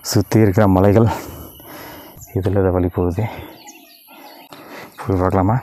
சுற்றி இருக்கிற மலைகள் இதில் இதை வழி போகுது போய் பார்க்கலாமா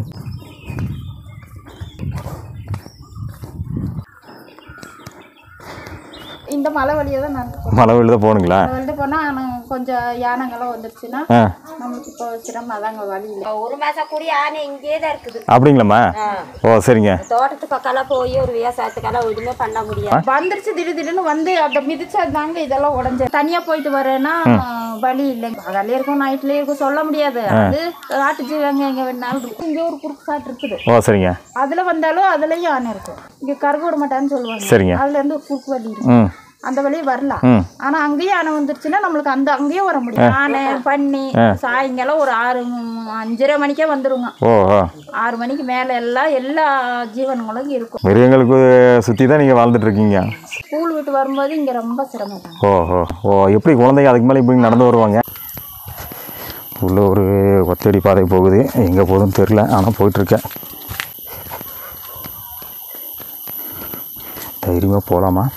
இந்த மலை வழியாக தான் நடந்து போகிறோம் மலை வழி தான் போகணுங்களா வந்து போனால் கொஞ்சம் யானைங்கெல்லாம் வந்துருச்சுன்னா ஆ நம்மளுக்கு இப்போ சிரமம் அதாங்க வழி இல்லை ஒரு மாசம் கூடி ஆனை இங்கேயே தான் இருக்குது அப்படிங்களாம்மா ஓ சரிங்க தோட்டத்து பக்கம்லாம் போய் ஒரு விவசாயத்துக்கெல்லாம் எதுவுமே பண்ண முடியாது வந்துருச்சு திடீர் திடீர்னு வந்து அந்த மிதிச்சதாங்க இதெல்லாம் உடஞ்சு தனியா போயிட்டு வரேன்னா வழி இல்லைங்க பகல்லே இருக்கும் நைட்லயே இருக்கும் சொல்ல முடியாது அது காட்டு ஜீவங்க எங்க வேணாலும் இருக்கும் இங்க ஒரு குறுக்கு சாட்டு இருக்குது ஓ சரிங்க அதுல வந்தாலும் அதுலயும் யானை இருக்கும் இங்க கருக விட மாட்டான்னு சொல்லுவாங்க சரிங்க அதுல இருந்து ஒரு குறுக்கு வழி இருக்கும் ம் அந்த வழியே வரலாம் ம் ஆனா அங்கேயும் யானை வந்துருச்சுன்னா நம்மளுக்கு அந்த அங்கேயும் வர முடியும் யானை பண்ணி சாயங்காலம் ஒரு ஆறு ம், அஞ்சரை மணிக்கே வந்துருங்க ஓ ஓ ஆறு மணிக்கு மேல எல்லாம் எல்லா ஜீவன்களும் இங்க இருக்கும் மிருகங்களுக்கு சுற்றி தான் நீங்கள் வாழ்ந்துட்டு இருக்கீங்க ஸ்கூல் விட்டு வரும்போது இங்க ரொம்ப சிரமம் தான் ஓ ஓ ஓ எப்படி குழந்தைங்க அதுக்கு மேலே இப்படி நடந்து வருவாங்க உள்ள ஒரு ஒத்தடி பாதை போகுது எங்கே போகுதுன்னு தெரில ஆனால் போயிட்டுருக்கேன் தைரியமாக போகலாமா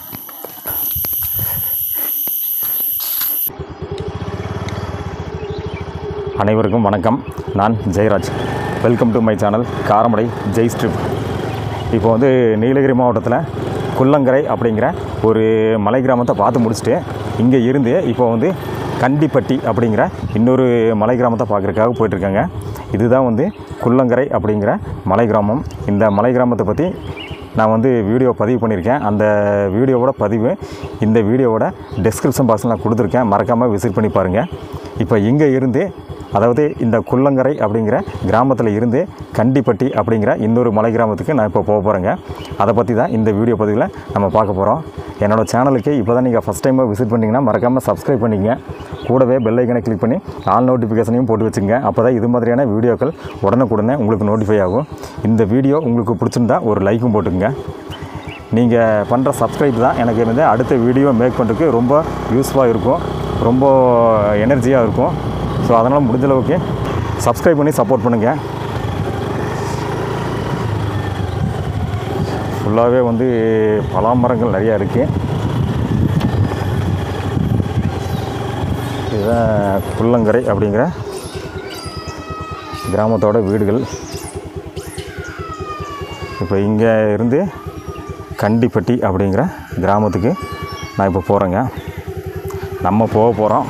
அனைவருக்கும் வணக்கம் நான் Jeyaraj welcome to my channel Karamadai Jai strip இப்போ வந்து நீலகிரி மாவட்டத்தில் குள்ளங்கரை அப்படிங்கிற ஒரு மலை கிராமத்தை பார்த்து முடிச்சுட்டு இங்கே இருந்து இப்போ வந்து கண்டிப்பட்டி அப்படிங்கிற இன்னொரு மலை கிராமத்தை பார்க்குறதுக்காக போயிட்டுருக்காங்க இதுதான் வந்து குள்ளங்கரை அப்படிங்கிற மலை கிராமம் இந்த மலை கிராமத்தை பற்றி நான் வந்து வீடியோ பதிவு பண்ணியிருக்கேன் அந்த வீடியோவோட பதிவு இந்த வீடியோவோட டெஸ்கிரிப்ஷன் பாக்ஸில் நான் கொடுத்துருக்கேன் மறக்காமல் விசிட் பண்ணி பாருங்கள் இப்போ இங்கே இருந்து அதாவது இந்த குள்ளங்கரை அப்படிங்கிற கிராமத்தில் இருந்து கண்டிப்பட்டி அப்படிங்கிற இன்னொரு மலை கிராமத்துக்கு நான் இப்போ போக போகிறேங்க அதை பற்றி தான் இந்த வீடியோ பதிவில் நம்ம பார்க்க போகிறோம் என்னோட சேனலுக்கு இப்போ தான் நீங்கள் ஃபஸ்ட் டைமாக விசிட் பண்ணிங்கன்னா மறக்காமல் சப்ஸ்கிரைப் பண்ணிங்க கூடவே பெல் ஐக்கனை கிளிக் பண்ணி ஆல் நோட்டிஃபிகேஷனையும் போட்டு வச்சுங்க அப்போ தான் இது மாதிரியான வீடியோக்கள் உடனுக்குடனே உங்களுக்கு நோட்டிஃபை ஆகும் இந்த வீடியோ உங்களுக்கு பிடிச்சிருந்தா ஒரு லைக்கும் போட்டுக்குங்க நீங்கள் பண்ணுற சப்ஸ்கிரைப் தான் எனக்கு வந்து அடுத்த வீடியோ மேக் பண்ணுறதுக்கு ரொம்ப யூஸ்ஃபுல்லாக இருக்கும் ரொம்ப எனர்ஜியாக இருக்கும் ஸோ அதனால் முடிஞ்ச அளவுக்கு சப்ஸ்கிரைப் பண்ணி சப்போர்ட் பண்ணுங்கள் ஃபுல்லாகவே வந்து பலா மரங்கள் நிறையா இருக்குது இதுதான் குள்ளங்கரை அப்படிங்கிற கிராமத்தோட வீடுகள் இப்போ இங்கே இருந்து கண்டிப்பட்டி அப்படிங்கிற கிராமத்துக்கு நான் இப்போ போகிறேங்க நம்ம போக போகிறோம்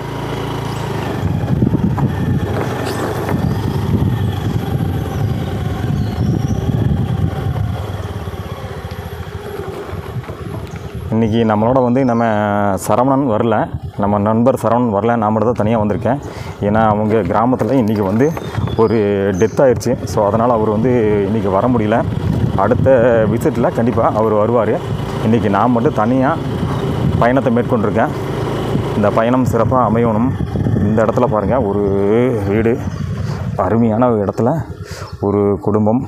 இன்றைக்கி நம்மளோட வந்து நம்ம சரவணன் வரல நம்ம நண்பர் சரவணன் வரல நான் மட்டும் தான் தனியாக வந்திருக்கேன் ஏன்னா அவங்க கிராமத்தில் இன்றைக்கி வந்து ஒரு டெத் ஆயிடுச்சு ஸோ அதனால் அவர் வந்து இன்றைக்கி வர முடியல அடுத்த விசிட்டில் கண்டிப்பாக அவர் வருவார் இன்றைக்கி நான் மட்டும் தனியாக பயணத்தை மேற்கொண்டிருக்கேன் இந்த பயணம் சிறப்பாக அமையணும் இந்த இடத்துல பாருங்கள் ஒரு வீடு அருமையான ஒரு இடத்துல ஒரு குடும்பம்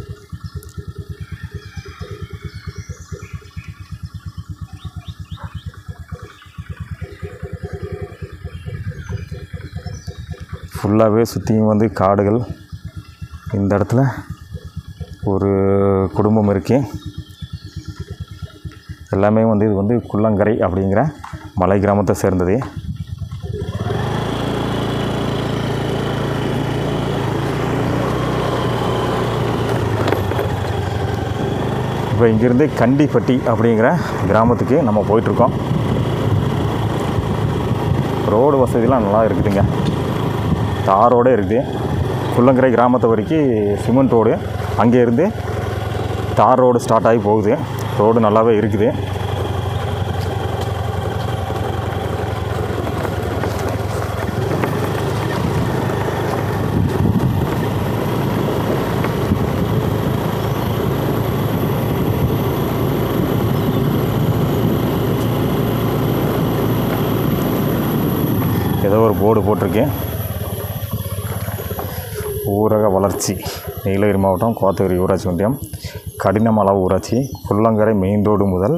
ஃபுல்லாகவே சுற்றியும் வந்து காடுகள் இந்த இடத்துல ஒரு குடும்பம் இருக்கு எல்லாமே வந்து இது வந்து குள்ளங்கரை அப்படிங்கிற மலை கிராமத்தை சேர்ந்தது இப்போ இங்கேருந்து கண்டிப்பட்டி அப்படிங்கிற கிராமத்துக்கு நம்ம போயிட்டுருக்கோம் ரோடு வசதிலாம் நல்லா இருக்குதுங்க தாரோடு இருக்குது குள்ளங்கரை கிராமத்தை வரைக்கும் சிமெண்ட் ரோடு அங்கேருந்து தார் ரோடு ஸ்டார்ட் ஆகி போகுது ரோடு நல்லாவே இருக்குது ஏதோ ஒரு போர்டு போட்டிருக்கேன் ஊரக வளர்ச்சி நீலகிரி மாவட்டம் கோத்தகிரி ஊராட்சி ஒன்றியம் கடினமளவு ஊராட்சி புல்லங்கரை மெயின் ரோடு முதல்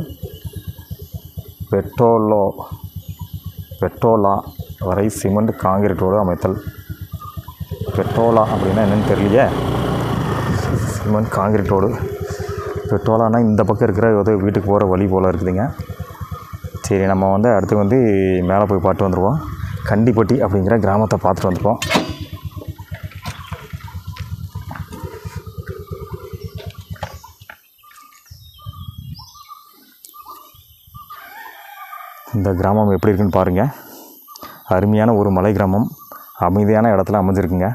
பெட்ரோலோ பெட்ரோலா வரை சிமெண்ட் காங்கிரீட் ரோடு அமைத்தல் பெட்ரோலா அப்படின்னா என்னன்னு தெரியலையே சிமெண்ட் காங்கிரீட் ரோடு பெட்ரோலானா இந்த பக்கம் இருக்கிற ஏதோ வீட்டுக்கு போகிற வழி போல் இருக்குதுங்க சரி நம்ம வந்து அடுத்து வந்து மேலே போய் பார்த்து வந்துடுவோம் கண்டிப்பட்டி அப்படிங்கிற கிராமத்தை பார்த்துட்டு வந்துருவோம் இந்த கிராமம் எப்படி இருக்குன்னு பாருங்கள் அருமையான ஒரு மலை கிராமம் அமைதியான இடத்துல அமைஞ்சிருக்குங்க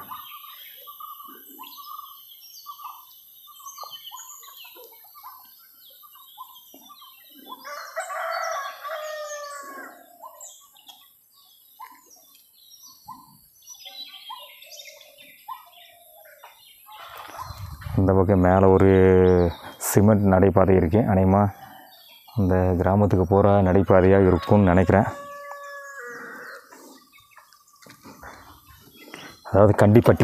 இந்த பக்கம் மேலே ஒரு சிமெண்ட் நடைபாதை இருக்குது அநேகமாக அந்த கிராமத்துக்கு போகிற நடைபாதையாக இருக்கும்னு நினைக்கிறேன் அதாவது கண்டிப்பட்டி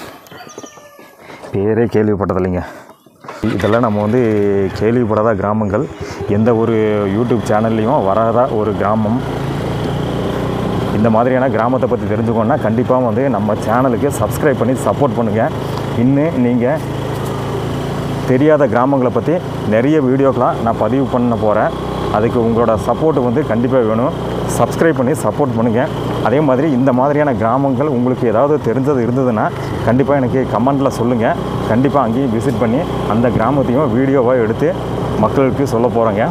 பேரே கேள்விப்பட்டதில்லைங்க இதெல்லாம் நம்ம வந்து கேள்விப்படாத கிராமங்கள் எந்த ஒரு யூடியூப் சேனல்லையும் வராத ஒரு கிராமம் இந்த மாதிரியான கிராமத்தை பற்றி தெரிஞ்சுக்கணுன்னா கண்டிப்பாக வந்து நம்ம சேனலுக்கு சப்ஸ்கிரைப் பண்ணி சப்போர்ட் பண்ணுங்கள் இன்னும் நீங்கள் தெரியாத கிராமங்களை பற்றி நிறைய வீடியோக்கெலாம் நான் பதிவு பண்ண போகிறேன் அதுக்கு உங்களோட சப்போர்ட் வந்து கண்டிப்பாக வேணும் சப்ஸ்கிரைப் பண்ணி சப்போர்ட் பண்ணுங்கள் அதே மாதிரி இந்த மாதிரியான கிராமங்கள் உங்களுக்கு ஏதாவது தெரிஞ்சது இருந்ததுன்னா கண்டிப்பாக எனக்கு கமெண்டில் சொல்லுங்கள் கண்டிப்பாக அங்கேயும் விசிட் பண்ணி அந்த கிராமத்தையும் வீடியோவாக எடுத்து மக்களுக்கு சொல்ல போகிறேங்க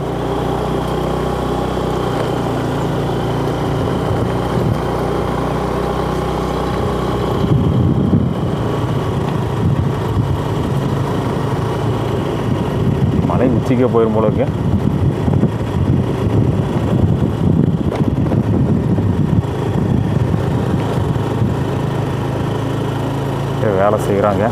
மலை உச்சிக்கே போயிடும் போல இருக்கு ஏ, வேலை செய்கிறாங்க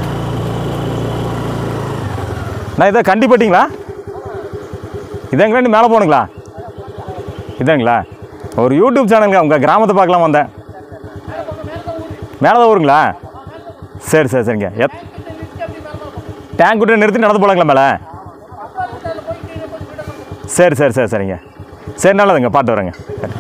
நான் இதை கண்டிப்பட்டிங்களா இதாங்களா மேலே போகணுங்களா இதாங்களா ஒரு யூடியூப் சேனலுங்க உங்கள் கிராமத்தை பார்க்கலாம் வந்தேன் மேலே தான் ஊருங்களா சரி சரி சரிங்க எத் டேங்க் விட்டு நிறுத்தி நடந்து போகலாங்களா மேலே சரி சரி சரி சரிங்க சரி நல்லதுங்க பார்த்து வரேங்க சரி.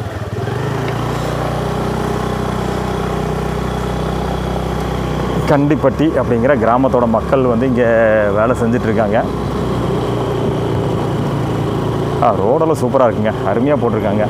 கண்டிப்பட்டி அப்படிங்கிற கிராமத்தோட மக்கள் வந்து இங்கே வேலை செஞ்சிட்ருக்காங்க ஆ ரோடெல்லாம் சூப்பராக இருக்குங்க அருமையாக போட்டிருக்காங்க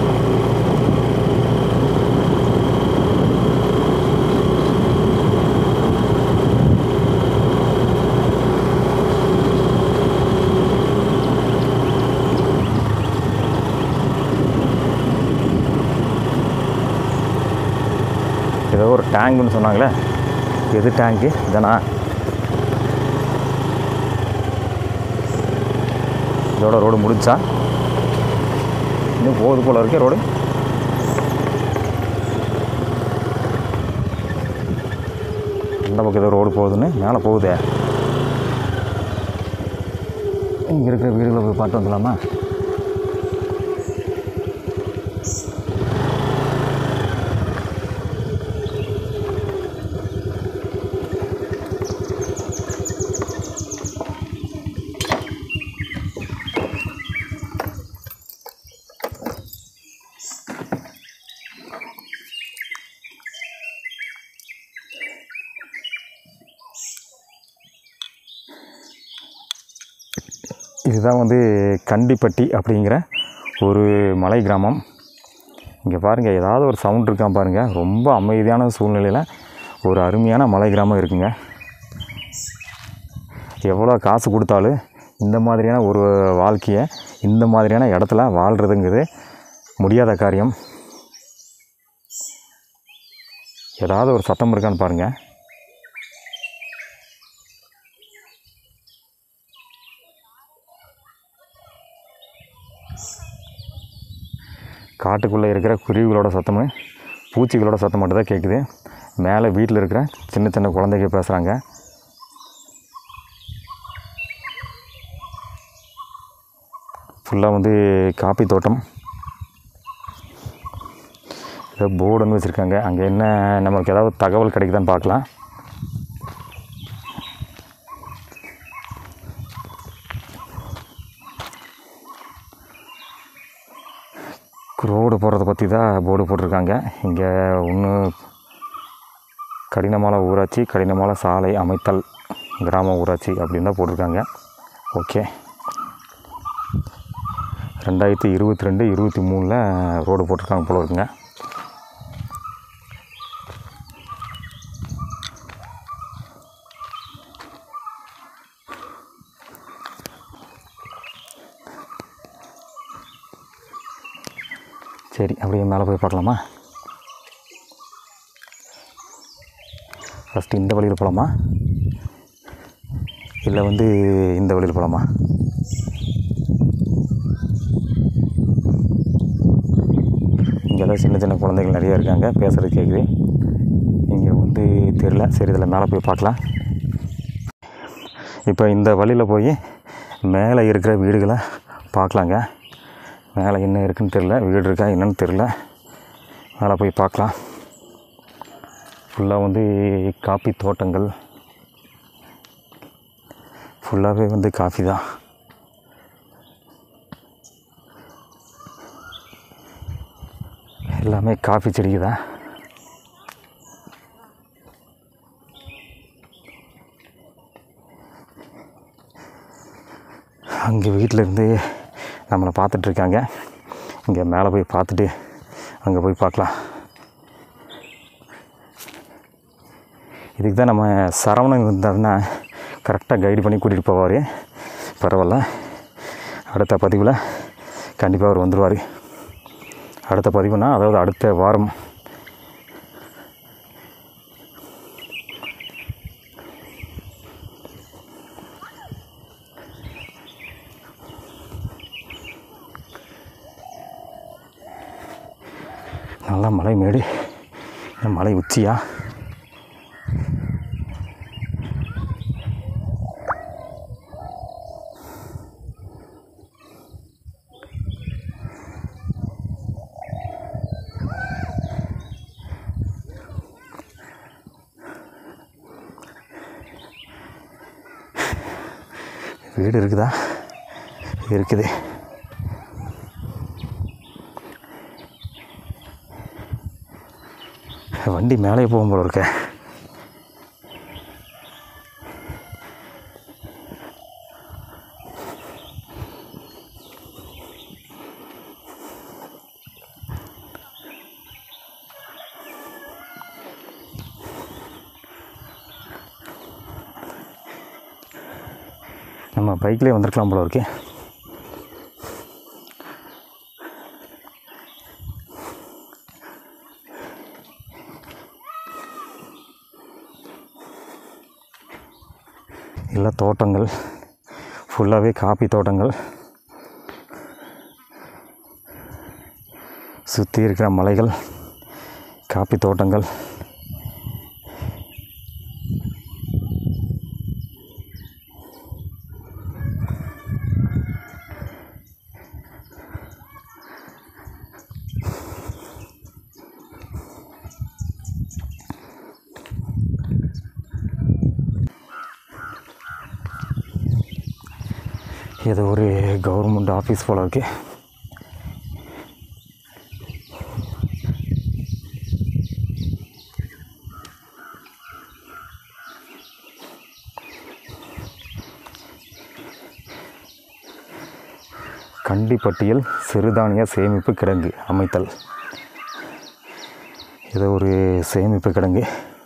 ஏதோ ஒரு டேங்குன்னு சொன்னாங்களே எது டேங்கு இதானா இதோட ரோடு முடிச்சா இன்னும் போகுது போல இருக்கே ரோடு இந்த பக்கம் ஏதோ ரோடு போகுதுன்னு மேலே போகுதே இங்கே இருக்கிற வீடுகளை போய் பார்த்து வந்துடலாமா இதுதான் வந்து கண்டிப்பட்டி அப்படிங்கிற ஒரு மலை கிராமம் இங்கே பாருங்கள் ஏதாவது ஒரு சவுண்ட் இருக்கான் பாருங்கள் ரொம்ப அமைதியான சூழ்நிலையில் ஒரு அருமையான மலை கிராமம் இருக்குங்க எவ்வளோ காசு கொடுத்தாலும் இந்த மாதிரியான ஒரு வாழ்க்கையை இந்த மாதிரியான இடத்துல வாழ்கிறதுங்கிறது முடியாத காரியம் ஏதாவது ஒரு சத்தம் இருக்கான்னு பாருங்கள் காட்டுக்குள்ளே இருக்கிற குருவிகளோட சத்தமும் பூச்சிகளோட சத்தம் மட்டும் தான் கேட்குது மேலே வீட்டில் இருக்கிற சின்ன சின்ன குழந்தைங்க பேசுகிறாங்க ஃபுல்லாக வந்து காப்பி தோட்டம் ஏதோ போர்டுன்னு வச்சுருக்காங்க அங்கே என்ன நமக்கு ஏதாவது தகவல் கிடைக்குதான்னு பார்க்கலாம் ரோடு போகிறத பற்றி தான் போர்டு போட்டிருக்காங்க இங்கே ஒன்று கடினமான ஊராட்சி கடினமான சாலை அமைத்தல் கிராம ஊராட்சி அப்படின்னு தான் போட்டிருக்காங்க ஓகே ரெண்டாயிரத்தி இருபத்தி ரெண்டு இருபத்தி மூணில் ரோடு போட்டிருக்காங்க போல இருக்குங்க சரி அப்படியே மேலே போய் பார்க்கலாமா ஃபஸ்ட்டு இந்த வழியில் போகலாமா இல்லை வந்து இந்த வழியில் போகலாமா இங்கெல்லாம் சின்ன சின்ன குழந்தைகள் நிறையா இருக்காங்க பேசுகிறது கேட்குது இங்கே வந்து தெரில சரி இதில் மேலே போய் பார்க்கலாம் இப்போ இந்த வழியில் போய் மேலே இருக்கிற வீடுகளை பார்க்கலாங்க மேலே என்ன இருக்குன்னு தெரில வீடு இருக்கா என்னன்னு தெரில மேலே போய் பார்க்கலாம் ஃபுல்லாக வந்து காப்பி தோட்டங்கள் ஃபுல்லாகவே வந்து காஃபி தான் எல்லாமே காஃபி செடி தான் அங்கே வீட்டிலேருந்து நம்மளை பார்த்துட்ருக்காங்க இங்கே மேலே போய் பார்த்துட்டு அங்கே போய் பார்க்கலாம் இதுக்கு தான் நம்ம சரவணன் இருந்தாருன்னா கரெக்டாக கைடு பண்ணி கூட்டிகிட்டு போவார் பரவாயில்ல அடுத்த பதிவில் கண்டிப்பாக அவர் வந்துடுவார் அடுத்த பதிவுனா அதாவது அடுத்த வாரம் நல்லா மலை மேடு இந்த மலை உச்சியா வீடு இருக்குதா இருக்குது வண்டி மேலே போகும் போல இருக்க நம்ம பைக்லேயே வந்திருக்கலாம் போல இருக்கே எல்லாம் தோட்டங்கள் ஃபுல்லாகவே காப்பி தோட்டங்கள் சுற்றி இருக்கிற மலைகள் காப்பி தோட்டங்கள் ஏதோ ஒரு கவர்மெண்ட் ஆஃபீஸ் போல இருக்கு கண்டிப்பட்டியல் சிறுதானிய சேமிப்பு கிடங்கு அமைத்தல் ஏதோ ஒரு சேமிப்பு கிடங்கு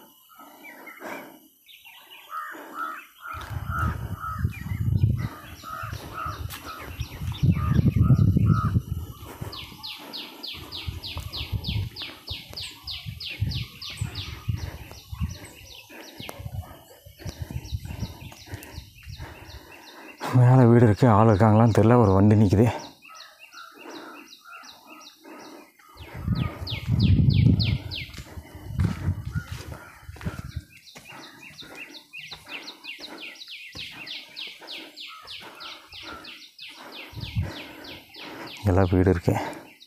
மேலே வீடு இருக்குது ஆள் இருக்காங்களான்னு தெரில ஒரு வண்டி நிற்குது எல்லாம் வீடு இருக்கு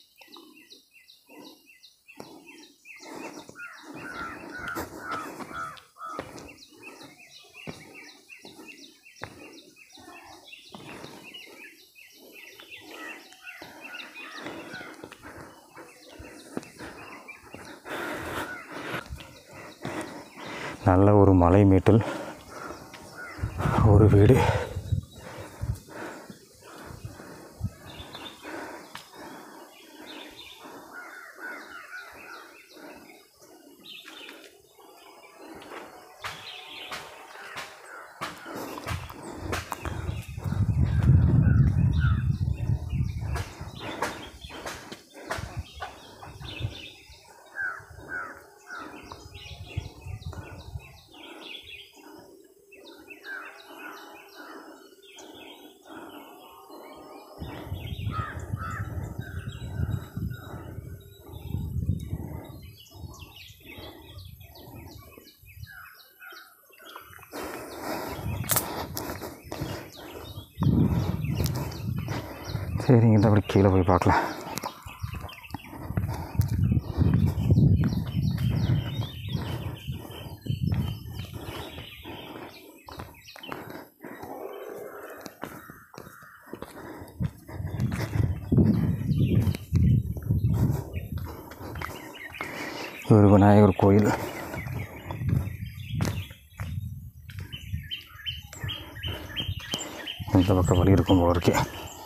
நல்ல ஒரு மலை மேட்டில் ஒரு வீடு சரிங்க இந்த அப்படி கீழே போய் பார்க்கலாம் ஒரு விநாயகர் கோயில் இந்த பக்கம் வழி இருக்கும் போல இருக்கு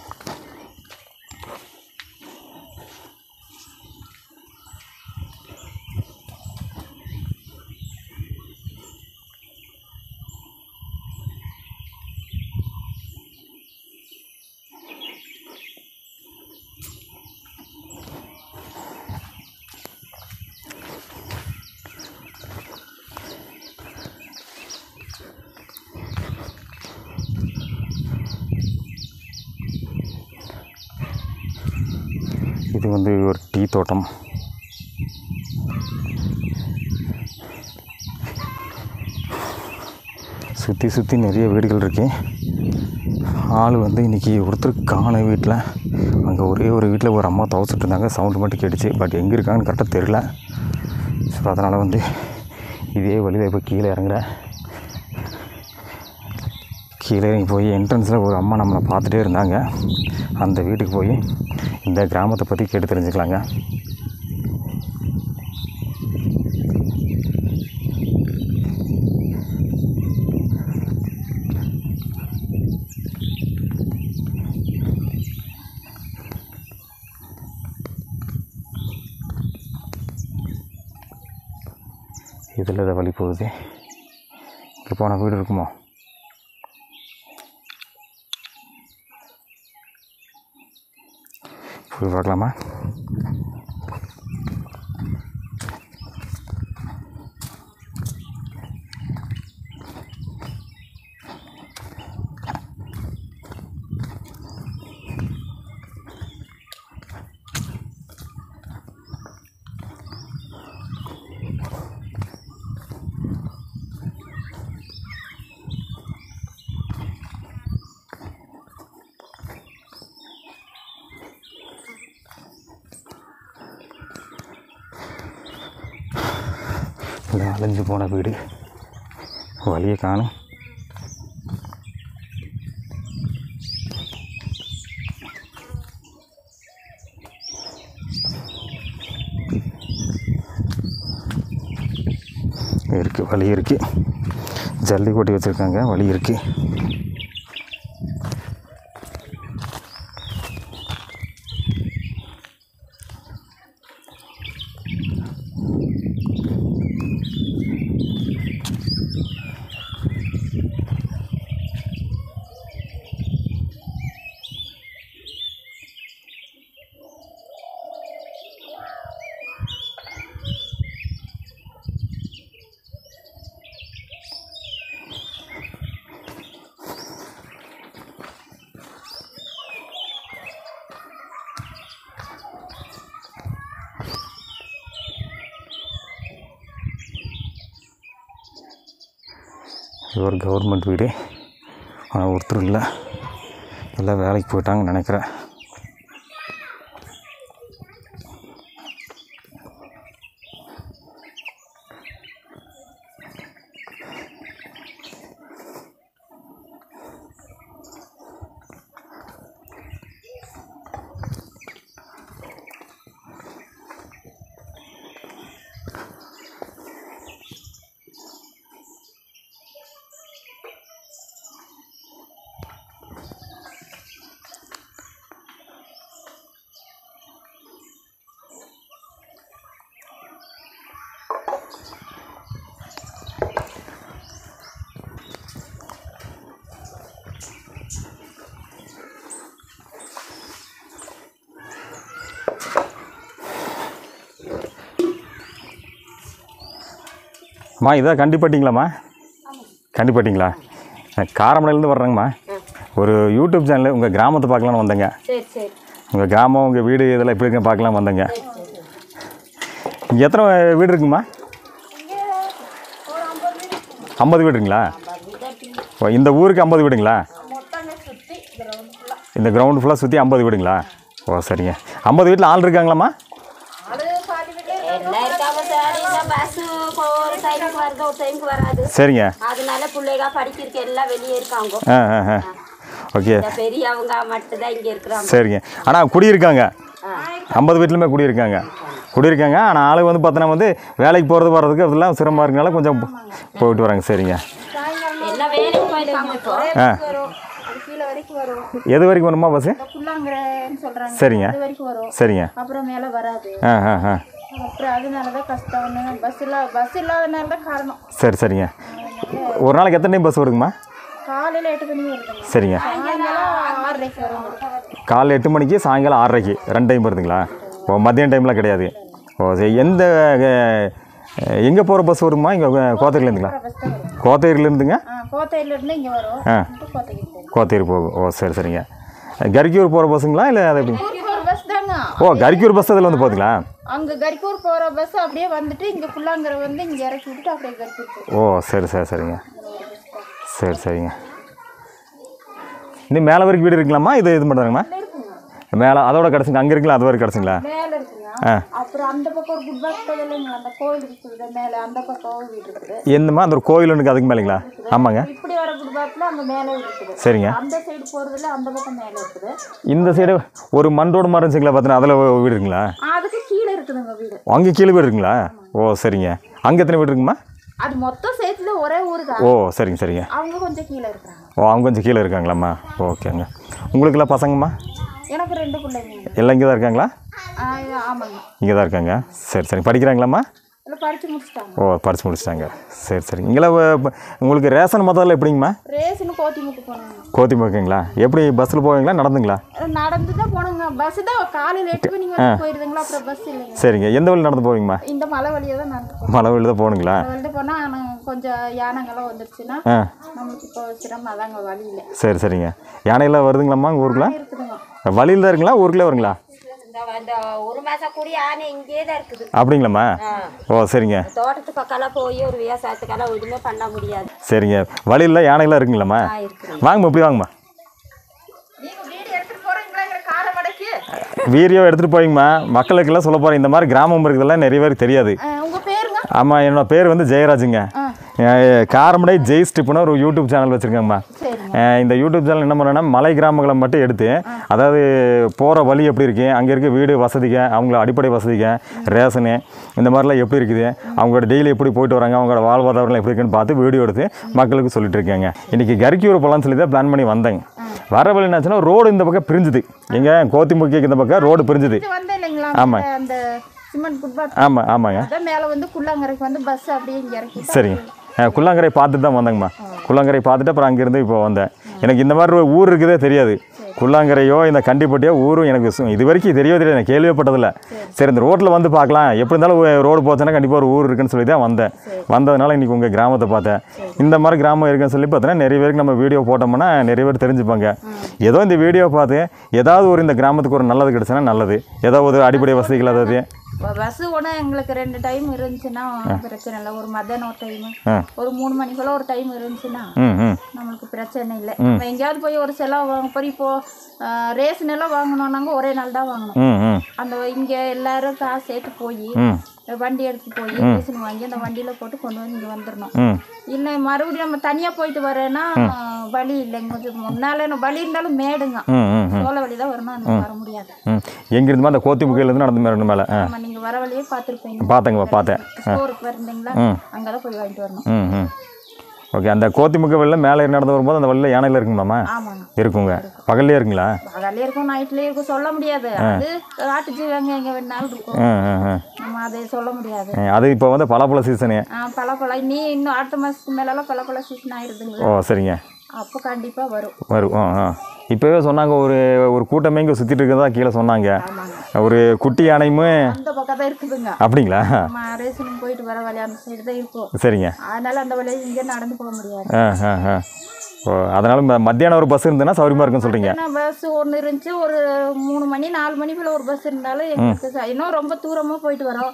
இது வந்து ஒரு டீ தோட்டம் சுற்றி சுற்றி நிறைய வீடுகள் இருக்கு ஆள் வந்து இன்றைக்கி ஒருத்தர் காண வீட்டில் அங்கே ஒரே ஒரு வீட்டில் ஒரு அம்மா துவச்சிட்டு இருந்தாங்க சவுண்டு மட்டும் கேட்டுச்சு பட் எங்கே இருக்காங்கன்னு கரெக்டாக தெரில ஸோ அதனால் வந்து இதே வழியில் இப்போ கீழே இறங்குறேன் கீழே இறங்கி போய் என்ட்ரன்ஸில் ஒரு அம்மா நம்மளை பார்த்துட்டே இருந்தாங்க அந்த வீட்டுக்கு போய் இந்த கிராமத்தை பற்றி கேட்டு தெரிஞ்சுக்கலாங்க இதில் இதை வழி போகுது இங்கே போன வீடு இருக்குமோ போய் பார்க்கலாமா இந்த அலைஞ்சு போன வீடு வழியை காணும் இருக்குது வழி இருக்குது ஜல்லி கொட்டி வச்சுருக்காங்க வழி இருக்குது இது ஒரு கவர்மெண்ட் வீடு ஆனால் ஒருத்தர் இல்லை எல்லாம் வேலைக்கு போயிட்டாங்கன்னு நினைக்கிறேன் அம்மா இதான் கண்டிப்பட்டிங்களாம்மா கண்டிப்பட்டிங்களா நான் காரமடையிலேருந்து வர்றேங்கம்மா ஒரு யூடியூப் சேனல் உங்கள் கிராமத்தை பார்க்கலான்னு வந்தேங்க சரி சரி உங்கள் கிராமம் உங்கள் வீடு இதெல்லாம் எப்படி இருக்குன்னு பார்க்கலாம் வந்தேங்க இங்கே எத்தனை வீடு இருக்குங்கம்மா ஐம்பது வீடுங்களா ஓ இந்த ஊருக்கு ஐம்பது வீடுங்களா மொத்தமே சுற்றி கிரவுண்ட் ஃபுல்லாக இந்த கிரவுண்டு ஃபுல்லாக சுற்றி ஐம்பது வீடுங்களா ஓ சரிங்க ஐம்பது வீட்டில் ஆள் இருக்காங்களாம்மா எல்லாம் இருக்காம சார் இந்த பஸ் ஒரு டைமுக்கு வருது ஒரு டைமுக்கு வராது சரிங்க அதனால பிள்ளைங்க படிக்கிறதுக்கு எல்லாம் வெளியே இருக்காங்க ஆ ஆ ஆ ஓகே இந்த பெரியவங்க மட்டும்தான் இங்க இருக்கிறாங்க சரிங்க ஆனால் குடியிருக்காங்க ஐம்பது வீட்லையுமே குடியிருக்காங்க குடியிருக்காங்க ஆனால் ஆளு வந்து பார்த்தோன்னா வந்து வேலைக்கு போகிறது வர்றதுக்கு அதெல்லாம் சிரமமாக இருக்கனால கொஞ்சம் போயிட்டு வராங்க சரிங்க எல்லாம் வேலைக்கு போயிருக்காங்க இப்போ ஆ வரும் அது கீழே வரைக்கும் வரும் எது வரைக்கும் வருமா பஸ்ஸு இந்த புல்லாங்குறன்னு சொல்றாங்க சரிங்க அது வரைக்கும் வரும் சரிங்க அப்புறம் மேலே வராது ஆ ஆ ஆ அப்புறம் அதனால தான் கஷ்டம் பஸ் இல்ல பஸ் இல்லாதனால தான் காரணம் சரி சரிங்க ஒரு நாளைக்கு எத்தனை டைம் பஸ் வருதுங்கம்மா காலையில் எட்டு மணி வருதுங்க சரிங்க சாயங்காலம் ஆறரைக்கு வரும் காலைல எட்டு மணிக்கு சாயங்காலம் ஆறரைக்கு ரெண்டு டைம் வருதுங்களா ஓ மதியம் டைம்லாம் கிடையாது ஓ சரி எந்த எங்கே போகிற பஸ் வருமா இங்கே கோத்தகிரிலேருந்துங்களா பஸ் தான் வரும் கோத்தகிரிலேருந்துங்க ஆ கோத்தையிலேருந்து இங்கே வரும் ஆ கோத்தைக்கு போகும் கோத்தகிரி போகும் ஓ சரி சரிங்க கரிக்கூர் போகிற பஸ்ஸுங்களா இல்லை அது எப்படி கரிக்கூர் பஸ் தாங்க ஓ கரிக்கூர் பஸ் அதில் வந்து போகுதுங்களா அங்கே கரிக்கூர் போகிற பஸ் அப்படியே வந்துட்டு இங்கே புல்லாங்குற வந்து இங்கே இறக்கி விட்டுட்டு அப்படியே கரிக்கூர் போகும் ஓ சரி சரி சரிங்க சரி சரிங்க இன்னும் மேலே வரைக்கும் வீடு இருக்குங்களாம்மா இது இது பண்ணுறாங்கம்மா மேலே அதோட கிடச்சுங்க அங்கே இருக்குங்களா அது வரைக்கும் கிடச்சுங்களா மேலே இருக்குங்க ஆ அப்புறம் அந்த பக்கம் ஒரு குட் பாக்ஸ் இல்லைங்களா அந்த கோயில் இருக்குது மேலே அந்த பக்கம் வீடு இருக்குது என்னம்மா அந்த ஒரு கோயில் ஒன்றுக்கு அதுக்கு மேலேங்களா ஆமாங்க இப்படி வர குட் பாக்ஸில் அங்கே மேலே இருக்குது சரிங்க அந்த சைடு போகிறதுல அந்த பக்கம் மேலே இருக்குது இந்த சைடு ஒரு மண் ரோடு மாதிரி இருந்துச்சுங்களா பார்த்தீங்கன்னா அதில் வீடு இருக்குங்களா அதுக்கு கீழே இருக்குதுங்க வீடு அங்கே கீழே வீடு இருக்குங்களா ஓ சரிங்க அங்கே எத்தனை வீடு இருக்குமா அது மொத்தம் சேர்த்துல ஒரே ஊர் தான் ஓ சரிங்க சரிங்க அவங்க கொஞ்சம் கீழே இருக்காங்க ஓ அவங்க கொஞ்சம் கீழே இருக்காங்களாம்மா ஓகேங்க உங்களுக்கெல்லாம் பசங்கம்மா எனக்கு ரெண்டு பிள்ளைங்க எல்லாம் இங்கே தான் இருக்காங்களா ஆ, ஆமாங்க இங்கே தான் இருக்காங்க சரி சரி படிக்கிறாங்களாம்மா இல்லை படித்து முடிச்சிட்டாங்க ஓ படிச்சு முடிச்சிட்டாங்க சரி சரி இங்கெல்லாம் வ- ப- உங்களுக்கு ரேஷன் முதல்ல எப்படிங்கம்மா ரேஷனு கோத்திமுக்கு போனாங்க கோத்திமா இருக்குங்களா எப்படி பஸ்ஸில் போவீங்களா நடந்துங்களா நடந்து தான் போனாங்க பஸ் தான் காலையில் எட்டு மணிக்கு வந்து போயிருதுங்களா அப்புறம் பஸ் இல்லைங்க சரிங்க எந்த வழி நடந்து போவீங்கம்மா இந்த மலை வழியாக தான் நடந்து போகணும் மலை வழியில் தான் போகணுங்களா மலை வழியில் போனால் கொஞ்சம் யானைங்கெல்லாம் வந்துருச்சுன்னா ஆ நம்மளுக்கு இப்போ சிரமம் அதாங்க வழி இல்லை சரி சரிங்க யானையெல்லாம் வருதுங்களாம்மா உங்கள் ஊருக்குள்ள இருக்குதுங்க வழியில் தான் இருக்குங்களா ஊருக்குள்ளே வருங்களா இந்த அந்த ஒரு மாசம் கூடி ஆனை இங்கேயே தான் இருக்குது அப்படிங்களாம்மா ஓ சரிங்க தோட்டத்து பக்கம்லாம் போய் ஒரு விவசாயத்துக்கெல்லாம் எதுவுமே பண்ண முடியாது சரிங்க வழியில் யானையெல்லாம் இருக்குங்களாம்மா ஆ இருக்குது வாங்கம்மா இப்படி வாங்கம்மா நீங்கள் வீடு எடுத்துகிட்டு போகிறீங்களா காரமடைக்கு வீடியோ எடுத்துகிட்டு போய்ங்கம்மா மக்களுக்கெல்லாம் சொல்ல போகிறேன் இந்த மாதிரி கிராமம் இருக்கிறதெல்லாம் நிறைய பேருக்கு தெரியாது உங்கள் பேருங்க ஆமாம் என்னோட பேர் வந்து ஜெயராஜுங்க அஹ் காரமடை ஜெய் ஸ்டிப்னு ஒரு யூடியூப் சேனல் வச்சுருக்கேங்கம்மா சரிங்க அஹ் இந்த யூடியூப் சேனல் என்ன பண்ணுறேன்னா மலை கிராமங்களை மட்டும் எடுத்து அதாவது போகிற வழி எப்படி இருக்கு அங்கே இருக்க வீடு வசதிங்க அவங்கள அடிப்படை வசதிங்க ரேஷனு இந்த மாதிரிலாம் எப்படி இருக்குது அவங்களோட டெய்லி எப்படி போயிட்டு வராங்க அவங்களோட வாழ்வாதாரம் எப்படி இருக்குன்னு பார்த்து வீடியோ எடுத்து மக்களுக்கு சொல்லிட்டு இருக்கேங்க இன்றைக்கி கரிக்கூர் போகலான்னு சொல்லி தான் பிளான் பண்ணி வந்தேங்க வர வழி என்னாச்சுன்னா ரோடு இந்த பக்கம் பிரிஞ்சுது எங்கே கோத்திமுக்கிக்கு இந்த பக்கம் ரோடு பிரிஞ்சுது இது வந்து இல்லைங்களா ஆமாம். அந்த- அந்த சிமெண்ட் குட்பாட் ஆமாம் ஆமாங்க அதான் மேலே வந்து குள்ளாங்கரைக்கு வந்து பஸ் அப்படியே இங்கே இறக்கி சரிங்க அஹ் குள்ளங்கரை பார்த்துட்டு தான் வந்தேங்கம்மா குள்ளங்கரை பார்த்துட்டு அப்புறம் அங்கேருந்து இப்போ வந்தேன் எனக்கு இந்த மாதிரி ஒரு ஊர் இருக்குதே தெரியாது குள்ளாங்கரையோ இந்த கண்டிப்பட்டியோ ஊரும் எனக்கு சு- இது வரைக்கும் தெரியவே தெரியாது நான் கேள்விப்பட்டதில்ல சரி இந்த ரோட்டில் வந்து பார்க்கலாம் எப்படி இருந்தாலும் ரோடு போச்சுன்னா கண்டிப்பாக ஒரு ஊர் இருக்குன்னு சொல்லி தான் வந்தேன் வந்ததுனால இன்றைக்கி உங்கள் கிராமத்தை பார்த்தேன் இந்த மாதிரி கிராமம் இருக்குன்னு சொல்லி பார்த்தீங்கன்னா நிறைய பேருக்கு நம்ம வீடியோ போட்டோம்னா நிறைய பேர் தெரிஞ்சுப்பாங்க ஏதோ இந்த வீடியோ பார்த்து ஏதாவது ஒரு இந்த கிராமத்துக்கு ஒரு நல்லது கிடைச்சுன்னா நல்லது ஏதாவது ஒரு அடிப்படை வசதிகள் அதாவது பஸ் ஒன்று எங்களுக்கு ரெண்டு டைம் இருந்துச்சுன்னா பிரச்சனை இல்லை ஒரு மத்தியானம் ஒரு டைம் ஆ ஒரு மூணு மணிக்குள்ள ஒரு டைம் இருந்துச்சுன்னா ம் ம் நம்மளுக்கு பிரச்சனை இல்லை நம்ம எங்கேயாவது போய் ஒரு செலவு வாங்க போய் இப்போ ரேஷன் எல்லாம் வாங்கணும்னாங்க ஒரே நாள் தான் வாங்கணும் ம் ம் அந்த இங்கே எல்லாரும் காசு சேர்த்து போய் ம் வண்டி எடுத்துட்டு போய் ரேஷன் வாங்கி அந்த வண்டியில் போட்டு கொண்டு வந்து இங்கே வந்துடணும் ம் இல்லை மறுபடியும் நம்ம தனியாக போயிட்டு வரேன்னா வழி இல்லைங்க கொஞ்சம் முன்னால என்ன வழி இருந்தாலும் மேடுங்க ம் ம் சோள வழி தான் வரணும் அந்த வர முடியாது ம் எங்கிருந்து அந்த கோத்திமுகையிலேருந்து நடந்து மேலே மேலே ஆ ஆமாம் நீங்கள் வர வழியே பார்த்துருப்பீங்க பார்த்தேங்கம்மா பார்த்தேன் ஸ்டோருக்கு வரீங்களா ம். அங்கே தான் போய் வாங்கிட்டு வரணும் ம் ம் ஓகே அந்த கோத்திமுக வெளில மேலே நடந்து வரும்போது அந்த வழியில் யானையில் இருக்குங்களாம்மா ஆமாங்க இருக்குங்க பகல்லே இருக்குங்களா பகல்லே இருக்கும் நைட்லேயே இருக்கும் சொல்ல முடியாது அது காட்டு ஜீவங்க எங்கே வேணாலும் இருக்கும் ம் ம் ம் நம்ம அதை சொல்ல முடியாது ம், அது இப்போ வந்து பலாப்பழ சீசனு ஆ, பலாப்பழம் நீ இன்னும் அடுத்த மாதத்துக்கு மேலெல்லாம் பலாப்பழ சீசன் ஆயிடுதுங்களா ஓ சரிங்க அப்போ கண்டிப்பாக வரும் வரும் ஆ ஆ இப்போவே சொன்னாங்க ஒரு ஒரு கூட்டமே இங்கே சுற்றிட்டு இருக்கதா கீழே சொன்னாங்க ஆமாங்க ஒரு குட்டி யானையுமே அந்த பக்கம் தான் இருக்குதுங்க அப்படிங்களா நம்ம ரேஷனுக்கு போயிட்டு வர வழி அந்த சைடு தான் இருக்கும் சரிங்க அதனால அந்த வழியை இங்கே நடந்து போக முடியாது ஆ ஆ ஆ ஓ அதனால் ம- மத்தியானம் ஒரு பஸ் இருந்ததுன்னா சௌரியமாக இருக்குன்னு சொல்கிறீங்க ஏன்னா பஸ் ஒன்று இருந்துச்சு ஒரு மூணு மணி நாலு மணிக்குள்ள ஒரு பஸ் இருந்தாலும் எங்களுக்கு ச- இன்னும் ரொம்ப தூரமாக போயிட்டு வரோம் ம்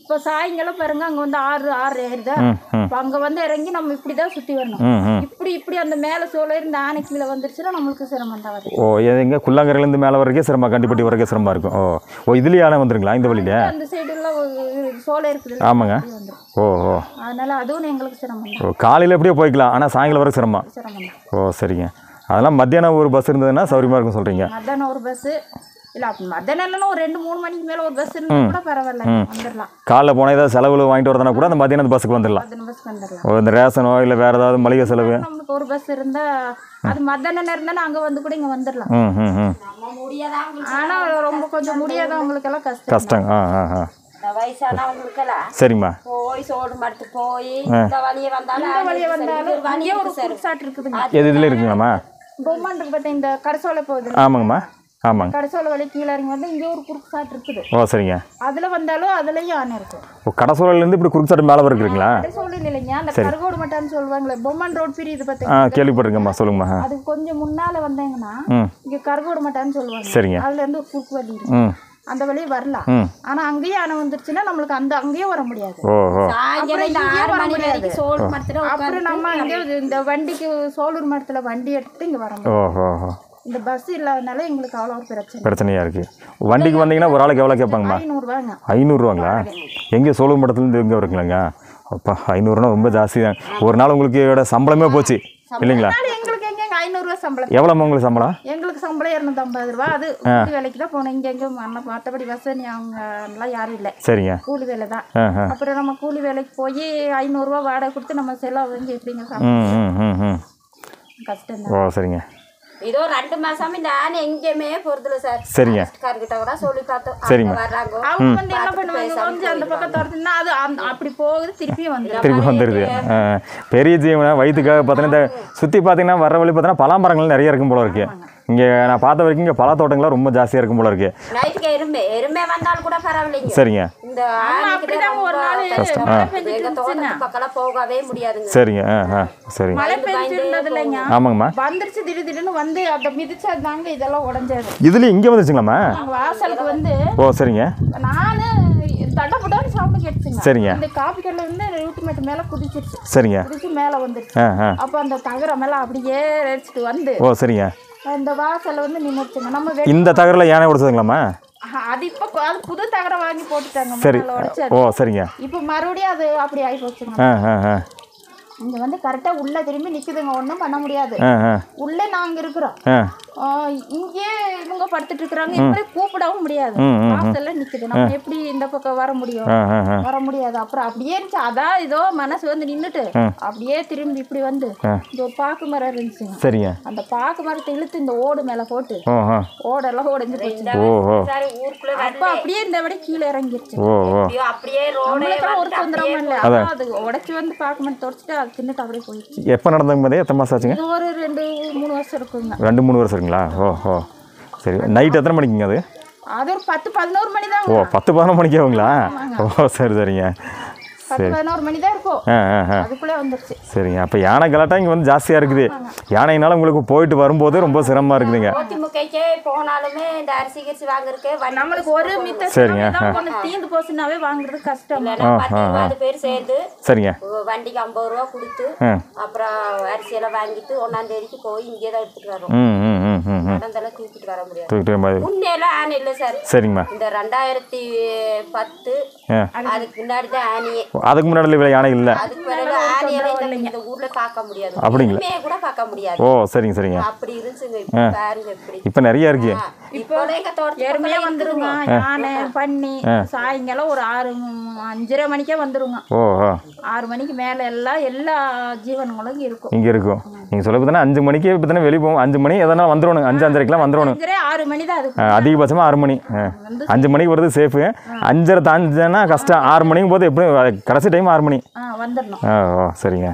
இப்போ சாயங்காலம் பாருங்க அங்க வந்து ஆறு ஆறு ஏறுதா ம் ம் இப்போ அங்க வந்து இறங்கி நம்ம இப்படிதான் சுத்தி வரணும் ம் ம் இப்படி இப்படி அந்த மேல சோழ இருந்து ஆனை கீழே வந்துருச்சுன்னா நம்மளுக்கு சிரமம் தான் வருது ஓ எங்க குள்ளங்கரையிலேருந்து மேலே வரைக்கும் சிரமம் கண்டிப்பட்டி வரைக்கும் சிரமமாக இருக்கும் ஓ ஓ இதுலேயே யானை வந்துருங்களா இந்த வழியில அந்த சைடு எல்லாம் சோழ இருக்குது ஆமாங்க வந்துடும் ஓ ஓ அதனால அதுவும் எங்களுக்கு சிரமம் தான் ஓ காலையில் எப்படியோ போய்க்கலாம் ஆனால் சாயங்காலம் வரைக்கும் சிரமம் சிரமம் தான் ஓ சரிங்க அதெல்லாம் மத்தியானம் ஒரு பஸ் இருந்ததுன்னா சௌரியமாக இருக்கும் சொல்கிறீங்க மத்தியானம் ஒரு பஸ் இல்ல அப்ப மத்தியானம் இல்லைன்னா ஒரு ரெண்டு மூணு மணிக்கு மேல ஒரு பஸ் இருந்தா கூட பரவாயில்ல வந்துடலாம் காலைல போனால் ஏதாவது செலவில் வாங்கிட்டு வரதுனா கூட அந்த மத்தியானம் பஸ்ஸுக்கு வந்துடலாம் மத்தியானம் பஸ் வந்துடலாம் ஓ இந்த ரேஷனோ இல்லை வேறு ஏதாவது மளிகை செலவு நம்மளுக்கு ஒரு பஸ் இருந்தா அது மத்தியானம் நேரம் தானே அங்க வந்து கூட இங்க வந்துடலாம் ம் ம் ம் நம்ம முடியாதவங்களுக்கு ஆனா ரொம்ப கொஞ்சம் முடியாதவங்களுக்கு எல்லாம் கஷ்டம் கஷ்டம் ஆ ஆ ஆ இந்த வயசானவங்களுக்கெல்லாம் சரிம்மா போய் சோடு மடுத்து போய் இந்த வழியே வந்தாலும் இந்த வழியே அவங்களுக்கு சரி, வந்தாலும் ஒரு வழி அங்கேயே ஒரு இருக்கு சார். குறுசாட்டு இருக்குதுங்க எது இதில் இருக்குங்களாம்மா பொம்மான் இருக்கு பார்த்தா இந்த கடைசோலை போகுது ஆமாங்கம்மா ஆமாங்க கடைசோலை வழி கீழே இறங்கி வந்து இங்கே ஒரு குறுக்கு சாட்டு இருக்குது ஓ சரிங்க அதுல வந்தாலும் அதுலயும் ஆனை இருக்கும் ஓ கடசூழல்லேருந்து இப்படி குறுக்குசாட்டு மேலே இருக்குங்களா கடைசோலை இல்லைங்க அந்த கருகோடு மட்டான்னு சொல்லுவாங்களே பொம்மன் ரோட் பிரியுது ஆ பார்த்தீங்க கேள்விப்பட்டிருக்கேம்மா சொல்லுங்கம்மா ஆ. அதுக்கு கொஞ்சம் முன்னால வந்தீங்கன்னா ம் இங்க கருகோடு மட்டான்னு சொல்லுவாங்க சரிங்க அதுல இருந்து ஒரு குறுக்கு வழி இருக்கு ம் அந்த வழியே வரலாம் ம் ஆனா அங்கேயும் ஆனை வந்துருச்சுன்னா நம்மளுக்கு அந்த அங்கேயும் வர முடியாது ஓ ஓ சாயங்காலம் இந்த ஆறு மணி வரைக்கும் சோடு மடுத்துட்டு அப்புறம் நம்ம இங்கே இந்த வண்டிக்கு சோலூர் மரத்துல வண்டி எடுத்துட்டு இங்க வர முடியும் ஓ ஓ ஓ இந்த பஸ் இல்லாதனால எங்களுக்கு அவ்வளோ ஒரு பிரச்சனை பிரச்சனையாக இருக்குது வண்டிக்கு வந்தீங்கன்னா ஒரு ஆளுக்கு எவ்வளோ கேட்பாங்கம்மா ஐநூறுரூவாங்க ஐநூறுரூவாங்களா எங்கே சோழர் மட்டத்துலேருந்து எங்கே இருக்குங்களா அப்பா ஐநூறுனா ரொம்ப ஜாஸ்தி தான் ஒரு நாள் உங்களுக்கு இதோட சம்பளமே போச்சு இல்லைங்களா அதனால எங்களுக்கு எங்க ஐநூறுரூவா சம்பளம் எவ்வளோம்மா உங்களுக்கு சம்பளம் எங்களுக்கு சம்பளம் இரநூத்தம்பது ரூபா அது கூலி வேலைக்கு தான் போனோம் இங்க எங்க மண்ண மற்றபடி வசதி அவங்க எல்லாம் யாரும் இல்லை சரிங்க கூலி வேலை தான் ஆ ஆ அப்புறம் நம்ம கூலி வேலைக்கு போய் ஐநூறுரூவா வாடகை கொடுத்து நம்ம செலவு வாங்கி எப்படிங்க சாப்பிட ம் ம் ம் ம் கஷ்டம் ஓ சரிங்க இதோ ரெண்டு மாசம் இந்த ஆனை எங்கேயுமே போறதில்ல சார் சரிங்க கார்கிட்ட கூட சொல்லி பார்த்தோம் சரிங்க. அவங்க வர்றாங்க அவங்க வந்து என்ன பண்ணுவாங்க கொஞ்சம் அந்த பக்கம் துரத்துனா அது அந்த- அப்படி போகுது திருப்பியும் வந்துடும் திருப்பி வந்துடுது ஆ, பெரிய ஜீவனை வயிற்றுக்காக பார்த்தீங்கன்னா இந்த சுற்றி பார்த்தீங்கன்னா வர வழி பார்த்தீங்கன்னா பலாமரங்கள் நிறைய இருக்கும் போல இருக்கு இங்கே நான் பார்த்த வரைக்கும் இங்கே பலா தோட்டங்கள்லாம் ரொம்ப ஜாஸ்தியாக இருக்கும் போல இருக்கு நைட்டுக்கு எருமை எருமை வந்தாலும் கூட பரவாயில்லைங்க சரிங்க இந்த ஆனைக்கு அப்படிதான் ஒரு நாள் கஷ்டம். மழை பெஞ்சிட்டு எங்க தோட்டத்து பக்கம்லாம் போகவே முடியாதுங்க சரிங்க ஆ ஆ சரிங்க மழை பெஞ்சிட்டு இருந்தது இல்லைங்க ஆமாங்கம்மா வந்துருச்சு திடீர் திடீர்னு வந்து அந்த மிதிச்சது தாங்க இதெல்லாம் உடஞ்சது இதுலேயும் இங்கே வந்துருச்சுங்களாம்மா நாங்க வாசலுக்கு வந்து ஓ சரிங்க நானு தட்டப்பட்டான்னு சவுண்டு கேட்டுச்சுங்க சரிங்க இந்த காப்பி கல்ல இருந்து யூட்டிமேட் மேல குதிச்சிருச்சு சரிங்க குதிச்சு மேல வந்துருச்சு ஆ ஆ அப்ப அந்த தகரம் எல்லாம் அப்படியே அடிச்சுட்டு வந்து ஓ சரிங்க அந்த வாசல்ல வந்து நின்றுச்சுங்க நம்ம வெ- இந்த தகரில் யானை உடைச்சதுங்களாம்மா ஆஹா, அது இப்ப கொ- அது புது தகரம் வாங்கி போட்டுட்டாங்க சரி முன்னால உடைச்சு ஓ சரிங்க இப்ப மறுபடியும் அது அப்படி ஆகி போச்சுங்க ஆ ஆ ஆ இங்க வந்து கரெக்டா உள்ள திரும்பி நிக்குதுங்க ஒண்ணும் பண்ண முடியாது ஆ ஆ உள்ள நாங்க இருக்கிறோம் ஆ ஆ, இங்கே இவங்க படுத்துட்டு இருக்கிறாங்க இப்படி கூப்பிடவும் முடியாது ம், ம், வாசல்ல நிக்குது நம்ம எப்படி இந்த பக்கம் வர முடியும் ஆ ஆ ஆ வர முடியாது அப்புறம் அப்படியே இருந்துச்சு அதான் ஏதோ மனசு வந்து நின்னுட்டு அப்படியே திரும்பி இப்படி வந்து இந்த ஒரு பாக்கு மரம் இருந்துச்சுங்க சரிங்க அந்த பாக்கு மரத்தை இழுத்து இந்த ஓடு மேல போட்டு ஓ ஆ ஓடெல்லாம் உடைஞ்சு போச்சு ஓ ஓ சார் ஊருக்குள்ள அப்ப அப்படியே இந்த விட கீழே இறங்கிருச்சு ஓ ஓ ஐயோ, அப்படியே ரோடே நம்மளுக்கெல்லாம் ஒரு தொந்தரவும் இல்லை அதான் அது உடைச்சு வந்து பாக்கு மரம் தொடச்சிட்டு அது தின்னுட்டு அப்படியே போயிடுச்சு எப்போ நடந்தங்க மாதிரி எத்தனை மாதம் ஆச்சுங்க இது ஒரு ரெண்டு மூணு வருஷம் இருக்குங்க ரெண்டு மூணு வருஷம் இருக்குங்களா ஓ ஓ சரி நைட் எத்தனை மணிக்குங்க அது அது ஒரு பத்து பதினோரு மணி தாங்க ஓ பத்து பதினொன்று மணிக்கு ஆகுங்களா ஓ சரி சரிங்க பத்து பதினோரு மணி தான் இருக்கும் ஆ ஆ ஆ அதுக்குள்ளே வந்துருச்சு சரிங்க அப்போ யானை கலாட்டா இங்கே வந்து ஜாஸ்தியாக இருக்குது யானைனால உங்களுக்கு போயிட்டு வரும்போது ரொம்ப சிரமமாக இருக்குதுங்க அதிமுகக்கே போனாலுமே இந்த அரிசி கிரிசி வாங்குறதுக்கு வண்டி நம்மளுக்கு ஒரு மித்த சரிங்க, ஒன்று தீந்து போச்சுனாவே வாங்குறது கஷ்டம் இல்லைன்னா பத்து இருபது பேர் சேர்ந்து சரிங்க வண்டிக்கு ஐம்பது ரூபா கொடுத்து ஆ அப்புறம் அரிசியெல்லாம் வாங்கிட்டு ஒன்னாம் தேதிக்கு போய் இங்கே தான் எடுத்துட்டு வரோம் ம் ம் ம் ம் ம் நடந்தெல்லாம் தூக்கிட்டு வர முடியாது தூக்கிட்டு மாதிரி முன்னெல்லாம் ஆனை இல்லை சார் சரிங்கம்மா இந்த ரெண்டாயிரத்தி பத்து ஆ அதுக்கு முன்னாடி தான் ஆனையே அதுக்கு முன்னாடி இவ்வளோ யானை இல்லை அதுக்கு பிறகு ஆனையெல்லாம் இந்த- இந்த ஊர்ல பார்க்க முடியாது அப்படிங்களா? உண்மையை கூட பார்க்க முடியாது ஓ சரிங்க சரிங்க அப்படி இருந்துச்சுங்க இப்ப பாருங்க எப்படி இப்போ நிறைய இருக்கு இப்போ எங்க தோட்டத்து எருமையா பக்கம்லாம் வந்துருங்க யானை பன்னி சாயங்காலம் ஒரு ஆறு ம், அஞ்சரை மணிக்கே வந்துருங்க ஓ ஓ ஆறு மணிக்கு மேல எல்லாம் எல்லா ஜீவன்களும் இருக்கும் இங்கே இருக்கும் நீங்கள் சொல்ல பார்த்தீங்கன்னா அஞ்சு மணிக்கு இப்போ தானே வெளியே போவோம் அஞ்சு மணி எதனா வந்துடணும் அஞ்சு அஞ்சரைக்கெலாம் வந்துடணும் அஞ்சரை ஆறு மணி தான் அது அதிகபட்சமாக ஆறு மணி ஆ. அஞ்சு மணிக்கு வருது சேஃபு அஞ்சரை தாண்டினா கஷ்டம் ஆறு மணிக்கும் போது எப்படி கடைசி டைம் ஆறு மணி ஆ வந்துடணும் ஆ ஓ சரிங்க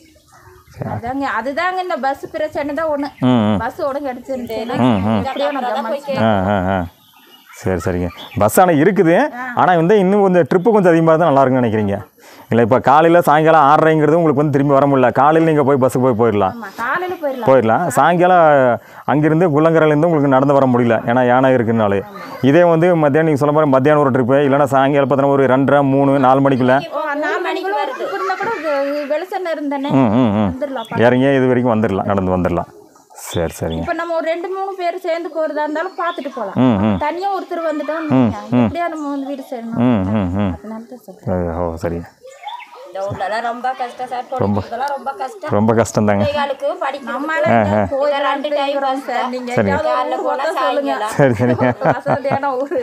அதாங்க அதுதாங்க இந்த பஸ் பிரச்சனை தான் ஒண்ணு ம் ம் பஸ் ஒன்று கிடைச்சிருந்துச்சுன்னா ம் ம் எப்படியோ நம்ம சமாளிச்சு- ஆ ஆ ஆ சரி சரிங்க பஸ் ஆனால் இருக்குது ஆனால் வந்து இன்னும் கொஞ்சம் ட்ரிப்பு கொஞ்சம் அதிகமாக இருந்தால் நல்லா இருக்கும்னு நினைக்கிறீங்க இல்லை இப்போ காலையில் சாயங்காலம் ஆறரைங்கிறது உங்களுக்கு வந்து திரும்பி வர முடியல காலையில் நீங்கள் போய் பஸ்ஸுக்கு போய் போயிடலாம் ஆமா காலையில போயிடலாம் போயிடலாம் சாயங்காலம் அங்கேருந்து குள்ளங்கரையிலேருந்து உங்களுக்கு நடந்து வர முடியல ஏன்னா யானை இருக்குனாலே இதே வந்து மத்தியானம் நீங்கள் சொல்ல மாதிரி மத்தியானம் ஒரு ட்ரிப்பு இல்லைன்னா சாயங்காலம் பார்த்தீங்கன்னா ஒரு ரெண்டரை மூணு நாலு மணிக்குள்ளே ஓ, நாலு மணிக்குள்ள இருந்தா கூட வெ- வெளிச்சம் இருந்தானே ம் ம் ம் வந்துடலாம் இறங்கி இது வரைக்கும் வந்துடலாம் நடந்து வந்துடலாம் சரி சரிங்க இப்ப நம்ம ஒரு ரெண்டு மூணு பேர் சேர்ந்து போறதா இருந்தாலும் பார்த்துட்டு போலாம் ம் ம் தனியா ஒருத்தர் வந்துட்டோம் எப்படியா நம்ம வந்து வீடு சேரணும் ம் ம் ம் அதனால தான் சொல்றேன் ஓ சரி இந்த ஊர்லலாம் ரொம்ப கஷ்டம் சார் பொழுதுலாம் ரொம்ப கஷ்டம் ரொம்ப கஷ்டம்தாங்க பிள்ளைகளுக்கு படிக்கணும் நம்மளால போய் ரெண்டு டைம் சார் நீங்க சரிங்க. எங்கேயாவது ஒரு காலைல ஊர் போனா மட்டும் சொல்லுங்க சாயங்காலம் சரி சரிங்க வசதியான ஊரு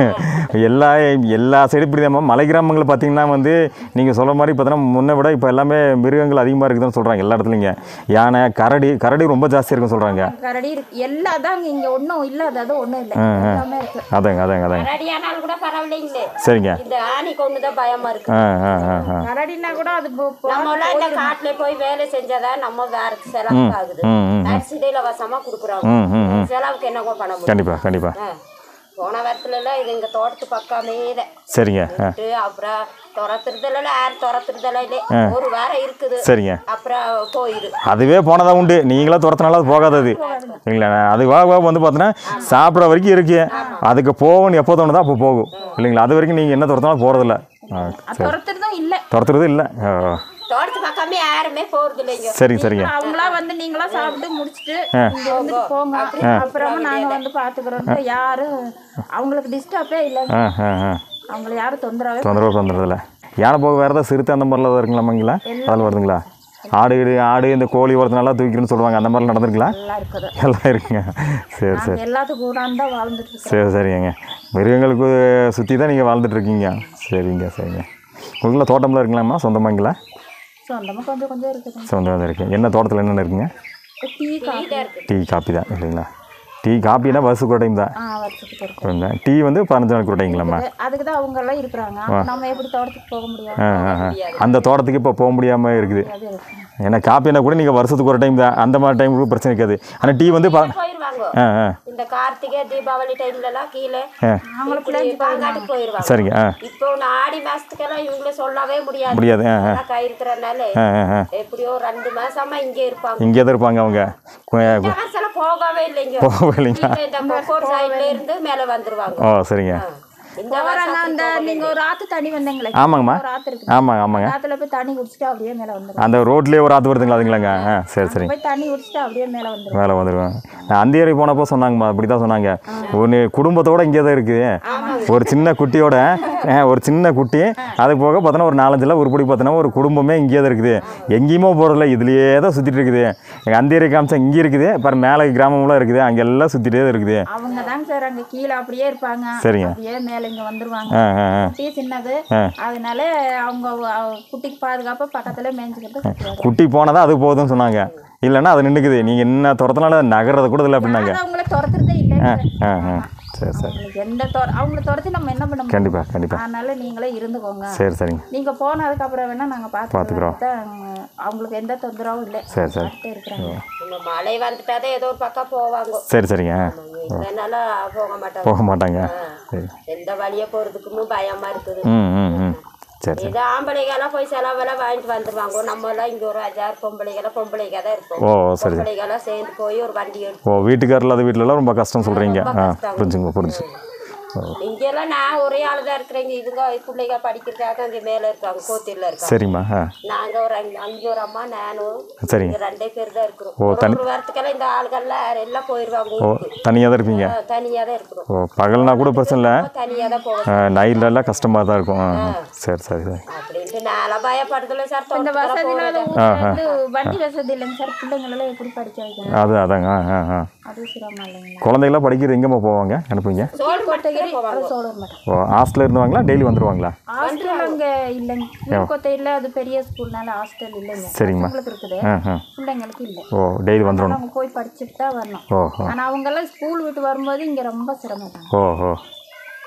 எல்லா எல்லா சைடு இப்படி தான் மலை கிராமங்கள் பார்த்தீங்கன்னா வந்து நீங்கள் சொல்கிற மாதிரி பார்த்தீங்கன்னா முன்ன விட இப்போ எல்லாமே மிருகங்கள் அதிகமாக இருக்குதுன்னு சொல்கிறாங்க எல்லா இடத்துலைங்க யானை கரடி கரடி ரொம்ப ஜாஸ்தி இருக்குன்னு சொல்கிறாங்க கரடி இருக்கு எல்லாம் தான் இங்க ஒண்ணும் இல்லாதது ஒண்ணும் இல்ல எல்லாமே இருக்கு அதாங்க அதாங்க அதாங்க ரெடியானாலும் கூட பரவாயில்லைங்களே சரிங்க இந்த ஆணிக்கு ஒண்ணுதான் பயமா இருக்கு ஆ ஆ ஆ ஆ கரடினா கூட அது போ- போ- நம்ம எல்லாம் இந்த காட்டுல போய் வேலை செஞ்சாதான் நம்ம வேற செலவு ஆகுது ம் ம் அரிசி இலவசமா கொடுக்குறாங்க ம் ம் ம் செலவுக்கு என்னங்க பண்ண முடியும் கண்டிப்பாக கண்டிப்பாக ஆ. போன வாரத்துல எல்லாம் இது எங்க தோட்டத்து பக்கமே தான் சரிங்க ஆ விட்டு அப்புறம் துரத்துறதுல யார் துரத்துறதுல இல்லை ஒரு வாரம் இருக்குது சரிங்க அப்புறம் போயிரு அதுவே போனதாக உண்டு நீங்களா துரத்தினால அது போகாது அது இல்லைங்களா அது வா வா வந்து பார்த்தீங்கன்னா சாப்பிட்ற வரைக்கும் இருக்கு அதுக்கு போகணும் எப்போ தோணுதோ அப்போ போகும் இல்லைங்களா அது வரைக்கும் நீங்கள் என்ன துரத்தினாலும் போகிறதில்ல அது துரத்துறதும் இல்ல துரத்துறது இல்லை ஆ, தோட்டத்து பக்கமே யாருமே போறது இல்லைங்க சரிங்க சரிங்க அவங்களா வந்து நீங்களா சாப்பிட்டு முடிச்சிட்டு இங்க வந்துட்டு போங்க அப்புறமா நாங்க வந்து பாத்துக்கிறோம் யாரும் அவங்களுக்கு டிஸ்டர்பே இல்ல ஆ ஆ ஆ அவங்கள யாரும் தொந்தரவே தொந்தரவு தொந்தரதில்ல யானை போக வேறு ஏதாவது சிறுத்தை அந்த மாதிரிலாம் இருக்குங்களாமாங்களா அதில் வருதுங்களா ஆடு கீடு, ஆடு இந்த கோழி ஒருத்தர் நல்லா தூக்கின்னு சொல்லுவாங்க அந்த மாதிரிலாம் நடந்திருக்குங்களா எல்லாம் இருக்குது எல்லாம் இருக்குங்க சரி சரி நாங்க எல்லாத்துக்கும் கூட தான் வாழ்ந்துட்டு இருக்கோம் சரி சரிங்க மிருகங்களுக்கு சுற்றி தான் நீங்கள் வாழ்ந்துட்டு இருக்கீங்க சரிங்க சரிங்க உங்களுக்குலாம் தோட்டம்லாம் இருக்குங்களாம்மா சொந்தமாங்களா சொந்தமா கொஞ்சம் கொஞ்சம் இருக்குது சொந்தமாக தான் இருக்குது என்ன தோட்டத்தில் என்னென்ன இருக்குங்க டீ காஃபி டீ காப்பி தான் இல்லைங்களா டீ காப்பினா வருஷத்துக்கு ஒரு டைம் தான் ஆ வருஷத்துக்கு இருக்கும் கொஞ்சம் டீ வந்து பதினஞ்சு நாளைக்கு ஒரு டைங்களாம்மா அதுக்கு தான் அவங்க எல்லாம் இருக்கிறாங்க நம்ம எப்படி தோட்டத்துக்கு போக முடியும் ஆ ஆ ஆ. அந்த தோட்டத்துக்கு இப்போ போக முடியாமல் இருக்குது அது இருக்கு ஏன்னா காப்பினா கூட நீங்கள் வருஷத்துக்கு ஒரு டைம் தான் அந்த மாதிரி டைம் கூட பிரச்சனை இருக்காது ஆனால் டீ வந்து ப போயிருவாங்க ஆ ஆ இந்த கார்த்திகை தீபாவளி டைம்ல எல்லாம் கீழே ஆ இப்படி பாங்காட்டுக்கு போயிருவாங்க சரிங்க ஆ இப்போ ஒன்று ஆடி மாசத்துக்கெல்லாம் இவங்கள சொல்லவே முடியாது முடியாது ஆ ஆ எல்லாம் கை இருக்கிறனால ஆ ஆ ஆ எப்படியோ ரெண்டு மாசமா இங்கே இருப்பாங்க இங்கே தான் இருப்பாங்க அவங்க கு- இந்த மாசம் போகவே இல்லைங்க போகவே இல்லைங்களா கீழே இந்த கொக்கோர் சைட்ல இருந்து மேல வந்துருவாங்க ஓ சரிங்க இந்த போறாங்க அந்த நீங்க ஒரு ஆத்து தண்ணி வந்தீங்களே ஆமாங்கம்மா ஒரு ஆத்து இருக்கு ஆமாங்க ஆமாங்க ஆத்துல போய் தண்ணி குடிச்சிட்டு அப்படியே மேல வந்துடும் அந்த ரோட்லேயே ஒரு ஆற்று வருதுங்களா அதுங்களாங்க ஆ சரி சரி போய் தண்ணி குடிச்சிட்டு அப்படியே மேல வந்துடும் வேலை வந்துடுவேன் நான் அந்த ஏரி போனப்போ சொன்னாங்கம்மா அப்படி தான் சொன்னாங்க ஒன்று குடும்பத்தோட இங்கே தான் இருக்குது ஒரு சின்ன குட்டியோட ஆ, ஒரு சின்ன குட்டி அது போக பார்த்தோன்னா ஒரு நாலஞ்சில் உருப்படி பார்த்தோன்னா ஒரு குடும்பமே இங்கே தான் இருக்குது எங்கேயுமே போகிறதில்ல இதுலேயே தான் சுற்றிட்டு இருக்குது எங்கள் அந்த ஏரி காமிச்சா இங்கே இருக்குது அப்புறம் மேலே கிராமம்லாம் இருக்குது அங்கே எல்லாம் சுற்றிட்டே தான் இருக்குது அவங்க தாங்க சார் அங்க கீழே அப்படியே இருப்பாங்க சரிங்க. அப்படியே மேல இங்க வந்துருவாங்க ஆ ஆ ஆ குட்டி சின்னது ஆ. அதனால அவங்க அவ- குட்டிக்கு பாதுகாப்பா பக்கத்துல மேய்ஞ்சுக்கிட்டு சுத்துவாங்க. குட்டி போனால் அது போதும்னு சொன்னாங்க இல்லைன்னா அது நின்றுக்குது நீங்கள் என்ன துரத்தினால நகர்றது கூட இல்லை அப்படின்னாங்க அது அவங்கள துரத்துறதே இல்லை ஆ ஆ சரி சரி அவங்களுக்கு எந்த துர அவங்கள துரத்தி நம்ம என்ன பண்ண முடியும் கண்டிப்பாக கண்டிப்பாக அதனால நீங்களே இருந்துக்கோங்க சரி சரிங்க நீங்க போனதுக்கு அப்புறம் வேணா நாங்க பார்த்துக்குறோம். பார்த்துக்கிறோம் அவங்களுக்கு எந்த தொந்தரவும் இல்லை சரி சரி பார்த்துட்டே இருக்கிறாங்க நம்ம மழை வந்துட்டாதே ஏதோ ஒரு பக்கம் போவாங்க சரி சரிங்க என்னால போக மாட்டாங்க போக மாட்டாங்க சரி எந்த வழியா போறதுக்குன்னு பயமா இருக்குது ம் ம் ம் சரி சரி ஏதோ ஆம்பளைங்கெல்லாம் போய் செலவெல்லாம் வாங்கிட்டு வந்துருவாங்க நம்ம எல்லாம் இங்க ஒரு அஞ்சாறு பொம்பளைங்கெல்லாம் பொம்பளைங்க தான் இருப்போம் ஓ சரி பொம்பளைங்கெல்லாம் சேர்ந்து போய் ஒரு வண்டி எடுத்து ஓ வீட்டுக்காரில் இல்லாத வீட்டிலலாம் ரொம்ப கஷ்டம் சொல்கிறீங்க ஆ புரிஞ்சுங்க புரிஞ்சு இங்கெல்லாம் நான் ஒரே ஆளு தான் இருக்கிறேங்க இதுங்க பிள்ளைங்க படிக்கிறதுக்காக அங்கே மேலே இருக்காங்க கோத்திரில் இருக்காங்க சரிம்மா ஆ நாங்க ஒரு அஞ்சு அஞ்சு ஒரு அம்மா நானும் சரிங்க இங்க ரெண்டே பேர் தான் இருக்கிறோம் ஓ, ஒரு ஒரு வாரத்துக்கெல்லாம் இந்த ஆளுகள்லாம் எல்லாம் போயிடுவாங்க ஓ ஊருக்கு தனியாக தான் இருப்பீங்க தனியா தான் இருக்கிறோம் ஓ பகல்னா கூட பிரச்சனை இல்லை தனியா தான் போவோம் நைட்லலாம் கஷ்டமாக தான் இருக்கும் ஆ ஆ. சரி சரி சரி அப்படின்ட்டு நான்லாம் பயப்படுறதில்ல சார் இந்த தோட்டத்துக்கெல்லாம் வசதி இல்லாத போறது. ஊர்ல வந்து வண்டி வசதி இல்லைங்க சார் பிள்ளைங்களெல்லாம் எப்படி படிக்க வைக்கணும் அது அதாங்க ஆ ஆ ஆ அது சிரமம் இல்லைங்களா குழந்தைகளாம் படிக்கிறது எங்கேம்மா போவாங்க அனுப்புவீங்க சோழப்பட்டைக்கு போவாங்க அது சோழர் மாட்டேன் ஓ ஹாஸ்டலில் இருந்துவாங்களா டெய்லி வந்துருவாங்களா ஹாஸ்டல் அங்க இல்லைங்க புதுக்கோட்டையில் அது பெரிய ஸ்கூல்னால ஹாஸ்டல் இல்லைங்க சரிங்கம்மா உங்களுக்கு இருக்குது ஆ ஆ பிள்ளைங்களுக்கு இல்லை ஓ டெய்லி வந்துடணும் அவங்க போய் படிச்சுட்டு தான் வரணும் ஓ ஓ ஆனா அவங்க எல்லாம் ஸ்கூல் விட்டு வரும்போது இங்க ரொம்ப சிரமம் ஓ ஓ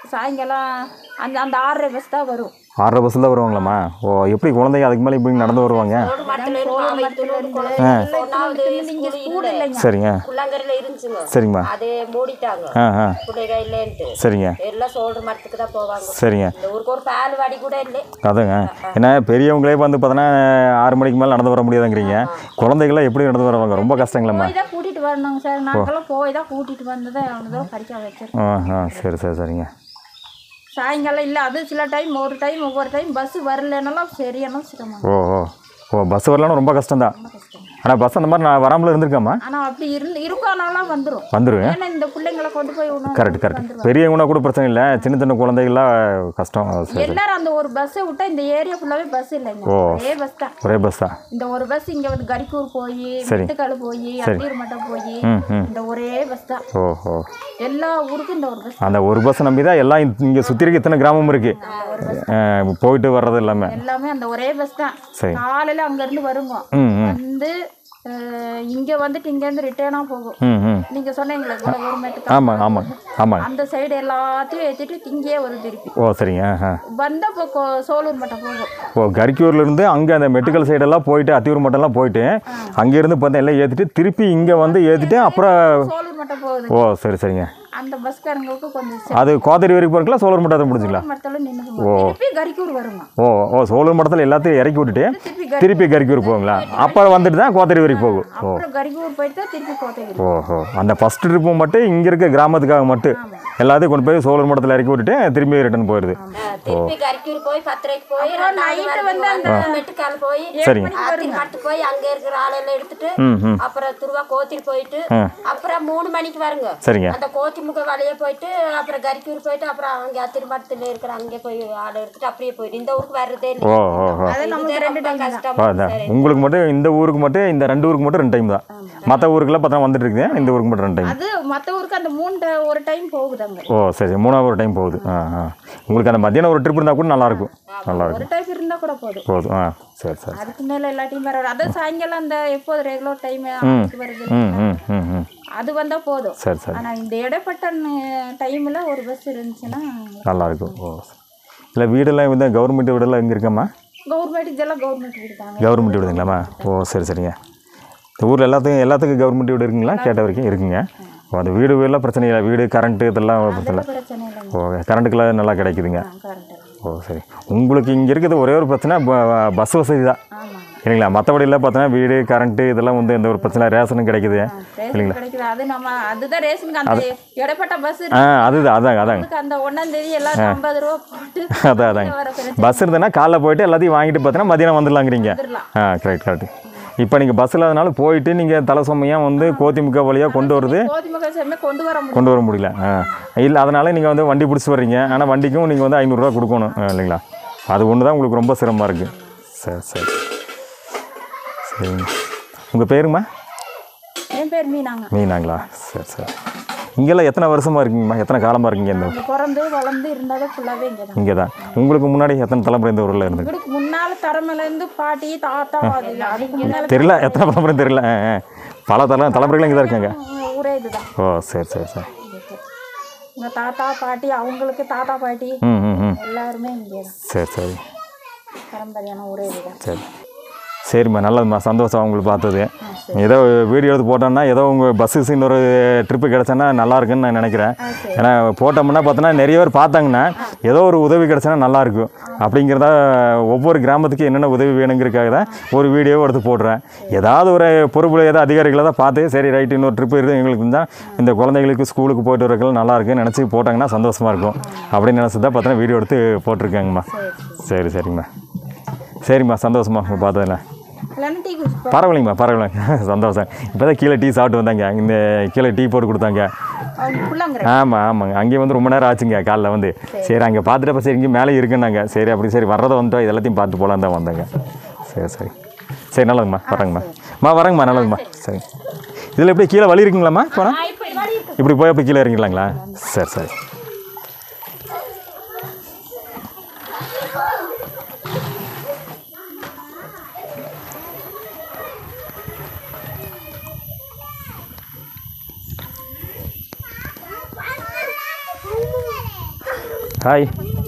சாயங்காலம் அந்த அந்த ஆறரை பஸ் தான் வரும் ஆறரை பஸ்ஸில் தான் வருவாங்களாம்மா ஓ எப்படி குழந்தைங்க அதுக்கு மேலே இப்படி நடந்து வருவாங்க ரோடு மரத்துல இருந்து மாமா இத்துணூண்டு குழந்தை ஒண்ணாவது ஸ்கூல் இல்ல சரிங்க குள்ளங்கரையில இருந்துச்சுங்க சரிங்கம்மா அதே மூடிட்டாங்க ஆ ஆ பிள்ளைங்க இல்லைன்ட்டு சரிங்க எல்லாம் சோல்டர் மரத்துக்கு தான் போவாங்க சரிங்க இந்த ஊருக்கு ஒரு பால் வாடி கூட இல்லை அதாங்க ஏன்னா பெரியவங்களே வந்து பார்த்தோன்னா ஆறு மணிக்கு மேலே நடந்து வர முடியாதுங்கிறீங்க குழந்தைகள்லாம் எப்படி நடந்து வருவாங்க ரொம்ப கஷ்டங்களம்மா போய் தான் கூட்டிட்டு வரணுங்க சார் நாங்களாம் போய் தான் கூட்டிட்டு வந்து தான் அவனை தான் படிக்க வச்சிருக்கோம் ஆ ஆ சரி சரி சரிங்க சாயங்காலம் இல்லை அது சில டைம் ஒரு டைம் ஒவ்வொரு டைம் பஸ் வரலனாலும் சரியான சிரமம் ஓ ஓ ஓ பஸ் வரலன்னா ரொம்ப கஷ்டம்தான் ஆனால் பஸ் அந்த மாதிரி நான் வராமல் இருந்திருக்கேம்மா ஆனால் அப்படி இருந்து இருக்கானாலும் வந்துடும் வந்துடுவேன் ஏன்னா இந்த பிள்ளைங்களை கொண்டு போய் விடணும் கரெக்ட் கரெக்ட் பெரியவங்கன்னா கூட பிரச்சனை இல்லை சின்ன சின்ன குழந்தைகள்லாம் கஷ்டம் சரி எல்லாரும் அந்த ஒரு பஸ்ஸை விட்டா இந்த ஏரியா ஃபுல்லாவே பஸ் இல்லைங்க ஒரே பஸ் தான் ஒரே பஸ் தான் இந்த ஒரு பஸ் இங்க வந்து கரிக்கூர் போய் சரி. விட்டுக்கால் போய் அத்தீர் மட்டம் போய் ம் ம் இந்த ஒரே பஸ் தான் ஓ ஓ எல்லா ஊருக்கும் இந்த ஒரு பஸ் அந்த ஒரு பஸ் நம்பி தான் எல்லாம் இங்கே சுற்றி இருக்க இத்தனை கிராமம் இருக்குது போயிட்டு வர்றது எல்லாமே எல்லாமே அந்த ஒரே பஸ் தான் சரி காலையில அங்க இருந்து வருங்க ம் ம் வந்து அஹ், இங்க வந்துட்டு இங்க இருந்து ரிட்டர்னா போகும் ம் ம் நீங்க சொன்னீங்களே கவர்மெண்ட் ஆமாம் ஆமாம் ஆமாங்க அந்த சைடு எல்லாத்தையும் ஏற்றிட்டு இங்கேயே வரும் திருப்பி ஓ சரிங்க ஆ வந்த இப்போ கோ- சோலூர் மட்டும் போகும் ஓ கரிக்கூர்லேருந்து அங்கே அந்த மெடிக்கல் சைடெல்லாம் போயிட்டு அத்தியூர் மட்டம்லாம் போயிட்டு அங்கேருந்து பார்த்தா எல்லாம் ஏற்றிட்டு திருப்பி இங்கே வந்து ஏற்றிட்டு அப்புறம் சோலூர் மட்டும் போகுது ஓ சரி சரிங்க அந்த பஸ்காரங்களுக்கு கொஞ்சம் அது கோத்தரி வரைக்கும் போயிருக்கலாம் சோழர் மட்டத்தை முடிஞ்சுங்களா மரத்தில் நின்று திருப்பி கரிக்கூர் வருங்க ஓ ஓ சோழர் மட்டத்தில் எல்லாத்தையும் இறக்கி விட்டுட்டு திருப்பி திருப்பி கரிக்கூர் போகுங்களா அப்புறம் வந்துட்டு தான் கோத்தரி வரைக்கும் போகும் ஓ அப்புறம் கரிக்கூர் போயிட்டு தான் திருப்பி கோத்தகிரி ஓஹோ அந்த ஃபஸ்ட் ட்ரிப்பு மட்டும் இங்கே இருக்க கிராமத்துக்காக மட்டும் எல்லாத்தையும் கொண்டு போய் சோழர் மட்டத்தில் இறக்கி விட்டுட்டு திரும்பி ரிட்டர்ன் போயிடுது திருப்பி கரிக்கூர் போய் பத்திரைக்கு போய் ரெண்டாவது வந்து அந்த மெட்டுக்கால் போய் சரிங்க ஆத்திரி மட்டு போய் அங்க இருக்கிற ஆளெல்லாம் எடுத்துட்டு ம் ம் அப்புறம் திருவா கோத்திரி போயிட்டு அப்புறம் மூணு மணிக்கு வருங்க சரிங்க அந்த கோத்தி முக வழியே போயிட்டு அப்புறம் கரிக்கூர் போயிட்டு அப்புறம் அங்கே திருமணத்தில் இருக்கிற அங்கே போய் ஆளை எடுத்துட்டு அப்படியே போயிட்டு இந்த ஊருக்கு வர்றதே இல்லை ஓ ஓ ஓ அது நமக்கு ரெண்டு டைம் தான் கஷ்டம் அதான் உங்களுக்கு மட்டும் இந்த ஊருக்கு மட்டும் இந்த ரெண்டு ஊருக்கு மட்டும் ரெண்டு டைம் தான் மற்ற ஊருக்குலாம் பார்த்தா வந்துட்டு இருக்குது இந்த ஊருக்கு மட்டும் ரெண்டு டைம் அது மற்ற ஊருக்கு அந்த மூணு ட- ஒரு டைம் போகுதாங்க ஓ சரி மூணாவது ஒரு டைம் போகுது ஆ ஆ உங்களுக்கு அந்த மத்தியானம் ஒரு ட்ரிப் இருந்தால் கூட நல்லாயிருக்கும் நல்லாயிருக்கும் ஒரு டைம் இருந்தால் கூட போதும் போதும் ஆ சரி சரி அதுக்கு மேலே எல்லா டைம் வர அதான் சாயங்காலம் அந்த எப்போது ரெகுலர் டைம் வருது ம் ம் ம் ம் அது வந்தால் போதும் சரி சரி ஆனால் இந்த இடைப்பட்ட டைமில் ஒரு பஸ் இருந்துச்சுன்னா நல்லாயிருக்கும் ஓ இல்லை வீடெல்லாம் வந்து கவர்மெண்ட் வீடெல்லாம் எங்கே இருக்கம்மா கவர்மெண்ட் இதெல்லாம் கவர்மெண்ட் வீடுதாங்க கவர்மெண்ட் வீடுங்களாம்மா ஓ சரி சரிங்க இந்த ஊரில் எல்லாத்துக்கும் எல்லாத்துக்கும் கவர்மெண்ட் வீடு இருக்குங்களா கேட்ட வரைக்கும் இருக்குங்க ஓ அந்த வீடு வீடெல்லாம் பிரச்சனை இல்லை வீடு கரண்ட்டு இதெல்லாம் பிரச்சனை இல்லை பிரச்சனை இல்லைங்க ஓ கரண்ட்டுக்கெல்லாம் நல்லா கிடைக்குதுங்க கரண்ட் ஓ சரி உங்களுக்கு இங்கே இருக்கிறது ஒரே ஒரு பிரச்சனை ப- பஸ் வசதி தான் ஆமாங்க இல்லைங்களா மற்றபடி எல்லாம் பார்த்தோன்னா வீடு கரண்ட்டு இதெல்லாம் வந்து எந்த ஒரு பிரச்சனை இல்லை, ரேஷனும் கிடைக்குது ரேஷன் கிடைக்குது அது நம்ம அதுதான் ரேஷனுக்கு அந்த இடைப்பட்ட பஸ் ஆ அதுதான் அதாங்க அதாங்க அதுக்கு அந்த ஒன்றாம் தேதி எல்லாரும் ஐம்பது ரூபா போட்டு அதான் அதாங்க வர பிரச்சனை பஸ் இருந்ததுன்னா காலைல போயிட்டு எல்லாத்தையும் வாங்கிட்டு பார்த்தோன்னா மதியானம் வந்துடலாங்கிறீங்க வந்துடலாம் ஆ கரெக்ட் கரெக்ட் இப்போ நீங்கள் பஸ் இல்லாதனால போயிட்டு நீங்கள் தலை சுமையாக வந்து கோத்திமுக்க வழியாக கொண்டு வருது கோதிமுக செம்மே கொண்டு வர முடியும் கொண்டு வர முடியல ஆ இல்லை அதனால் நீங்கள் வந்து வண்டி பிடிச்சி வர்றீங்க ஆனால் வண்டிக்கும் நீங்கள் வந்து ஐநூறுரூவா கொடுக்கணும் ஆ, இல்லைங்களா அது ஒன்று தான் உங்களுக்கு ரொம்ப சிரமமாக இருக்குது சரி சரி சரிங்க உங்கள் பேருங்கம்மா என் பேர் மீனாங்க மீனாங்களா சரி சரி இங்கெல்லாம் எத்தனை வருஷமாக இருக்கீங்கம்மா எத்தனை காலமாக இருக்கீங்க இந்த இங்க பிறந்து வளர்ந்து இருந்தாலும் ஃபுல்லாகவே இங்கே தான் இங்கே தான் உங்களுக்கு முன்னாடி எத்தனை தலைமுறை இந்த ஊரில் இருந்து இவருக்கு முன்னால தரமையிலேருந்து பாட்டி தாத்தா அது அதுக்கு முன்னால தெரியல எத்தனை தலைமுறை தெரியல ஆ, ஆ. பல தலை தலைமுறைகள் இங்கே தான் இருக்காங்க ஊரே இதுதான் ஓ சரி சரி சரி எங்கள் தாத்தா பாட்டி அவங்களுக்கு தாத்தா பாட்டி ம் ம் ம் எல்லாருமே இங்கே தான் சரி சரி பரம்பரையான ஊரே இதுதான் சரி சரிம்மா நல்லதும்மா சந்தோஷம் உங்களுக்கு பார்த்தது ஏதோ வீடியோ எடுத்து போட்டோன்னா ஏதோ உங்கள் பஸ்ஸு இன்னொரு ட்ரிப்பு கிடச்சேன்னா நல்லா இருக்குன்னு நான் நினைக்கிறேன் ஏன்னா போட்டோம்னா பார்த்தோன்னா நிறைய பேர் பார்த்தாங்கன்னா ஏதோ ஒரு உதவி கிடச்சேன்னா நல்லாயிருக்கும் அப்படிங்கிறதா ஒவ்வொரு கிராமத்துக்கு என்னென்ன உதவி வேணுங்கிறதுக்காக தான் ஒரு வீடியோவை எடுத்து போடுறேன் ஏதாவது ஒரு பொறுப்புல ஏதோ அதிகாரிகளை தான் பார்த்து சரி ரைட்டு இன்னொரு ட்ரிப்பு இருக்கு எங்களுக்கு தான் இந்த குழந்தைங்களுக்கு ஸ்கூலுக்கு போயிட்டு வரக்கெல்லாம் நல்லா இருக்குன்னு நினச்சி போட்டாங்கன்னா சந்தோஷமாக இருக்கும் அப்படின்னு நினச்சி தான் பார்த்தோன்னா வீடியோ எடுத்து போட்டிருக்கேங்கம்மா சரி சரிங்கம்மா சரிம்மா சந்தோஷமா உங்களை பார்த்ததில்ல இல்லைன்னா டீ குடிச்சு பரவாயில்லைங்கம்மா பரவாயில்லைங்க சந்தோஷம் இப்போ தான் கீழே டீ சாப்பிட்டு வந்தாங்க இந்த கீழே டீ போட்டு கொடுத்தாங்க அவங்க ஃபுல்லாங்கிற ஆமாம் ஆமாங்க அங்கேயே வந்து ரொம்ப நேரம் ஆச்சுங்க காலைல வந்து சரி அங்கே பார்த்துட்டப்ப சரி இங்கே மேலே இருக்குன்னாங்க சரி அப்படி சரி வர்றதை வந்துட்டோம் இது எல்லாத்தையும் பார்த்து போகலான்னு தான் வந்தாங்க சரி சரி சரி நல்லதுங்கம்மா வரேங்கம்மா மா வரேங்கம்மா நல்லதும்மா சரி இதில் எப்படி கீழே வழி இருக்குங்களாம்மா போனால் இப்படி போய் அப்படி கீழே இறங்கிடலாங்களா சரி சரி ஹாய்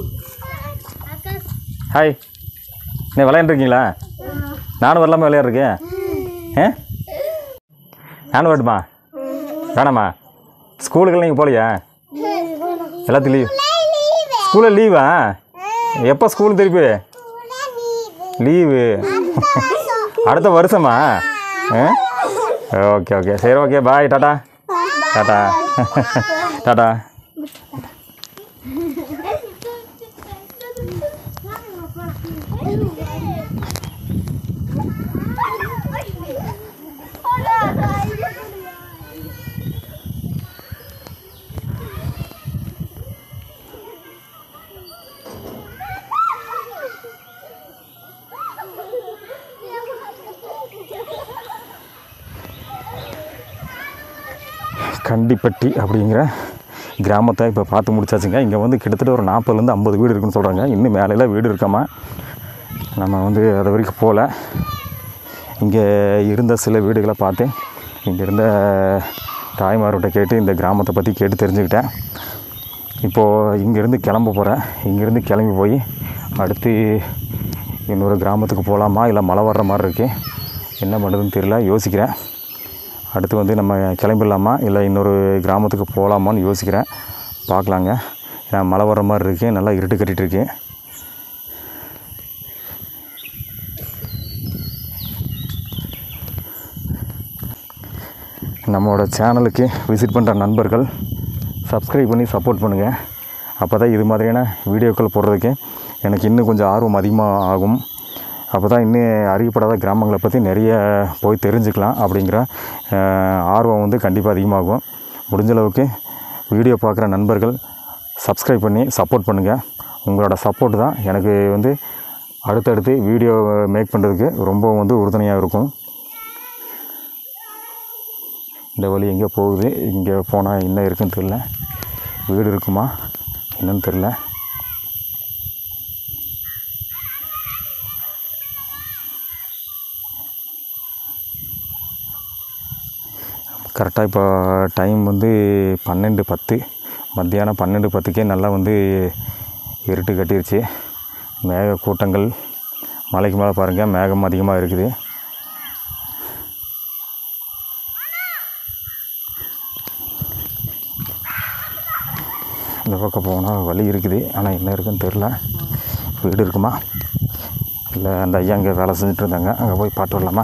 ஹாய் நீ விளையாண்டுருக்கீங்களா நானும் வரலாமா விளையாடுறேன் ஆ நானும் வரட்டுமா வேணாமா ஸ்கூலுக்கெல்லாம் நீங்கள் போகலையா எல்லாத்துக்கும் லீவ் ஸ்கூலில் லீவா எப்போ ஸ்கூல் திருப்பி லீவு அடுத்த வருஷமா ஆ ஓகே ஓகே சரி okay bye tata tata tata Kandipatti அப்படிங்கிற கிராமத்தை இப்போ பார்த்து முடிச்சாச்சுங்க இங்கே வந்து கிட்டத்தட்ட ஒரு நாற்பதுலேருந்து ஐம்பது வீடு இருக்குன்னு சொல்கிறாங்க இன்னும் மேலையில் வீடு இருக்காமா நம்ம வந்து அது வரைக்கும் போகல இங்கே இருந்த சில வீடுகளை பார்த்து இங்கே இருந்த தாய்மார்கிட்ட கேட்டு இந்த கிராமத்தை பற்றி கேட்டு தெரிஞ்சுக்கிட்டேன் இப்போது இங்கேருந்து கிளம்ப போகிறேன் இங்கேருந்து கிளம்பி போய் அடுத்து இன்னொரு கிராமத்துக்கு போகலாமா இல்லை மழை வர்ற மாதிரி இருக்குது என்ன பண்ணுறதுன்னு தெரியல யோசிக்கிறேன் அடுத்து வந்து நம்ம கிளம்பிடலாமா இல்லை இன்னொரு கிராமத்துக்கு போகலாமான்னு யோசிக்கிறேன் பார்க்கலாங்க ஏன்னா மழை வர்ற மாதிரி இருக்குது நல்லா இருட்டு கட்டிகிட்டு இருக்கு நம்மளோட சேனலுக்கு விசிட் பண்ணுற நண்பர்கள் சப்ஸ்கிரைப் பண்ணி சப்போர்ட் பண்ணுங்கள் அப்போ தான் இது மாதிரியான வீடியோக்கள் போடுறதுக்கு எனக்கு இன்னும் கொஞ்சம் ஆர்வம் அதிகமாக ஆகும் அப்போ தான் இன்னும் அறியப்படாத கிராமங்களை பற்றி நிறைய போய் தெரிஞ்சுக்கலாம் அப்படிங்கிற அஹ், ஆர்வம் வந்து கண்டிப்பாக அதிகமாகும் முடிஞ்ச அளவுக்கு வீடியோ பார்க்குற நண்பர்கள் சப்ஸ்கிரைப் பண்ணி சப்போர்ட் பண்ணுங்கள் உங்களோட சப்போர்ட் தான் எனக்கு வந்து அடுத்தடுத்து வீடியோ மேக் பண்ணுறதுக்கு ரொம்ப வந்து உறுதுணையாக இருக்கும் இந்த வழி எங்கே போகுது இங்கே போனால் என்ன இருக்குன்னு தெரில வீடு இருக்குமா என்னன்னு தெரில கரெக்டாக இப்போ டைம் வந்து பன்னெண்டு பத்து மத்தியானம் பன்னெண்டு பத்துக்கே நல்லா வந்து இருட்டு கட்டிருச்சு மேக கூட்டங்கள் மலைக்கு மேலே பாருங்கள் மேகம் அதிகமாக இருக்குது இந்த பக்கம் போனால் வழி இருக்குது ஆனால் என்ன இருக்குன்னு தெரில வீடு இருக்குமா இல்லை அந்த ஐயா அங்கே வேலை செஞ்சுட்டு இருந்தாங்க அங்கே போய் பாட்டு வரலாமா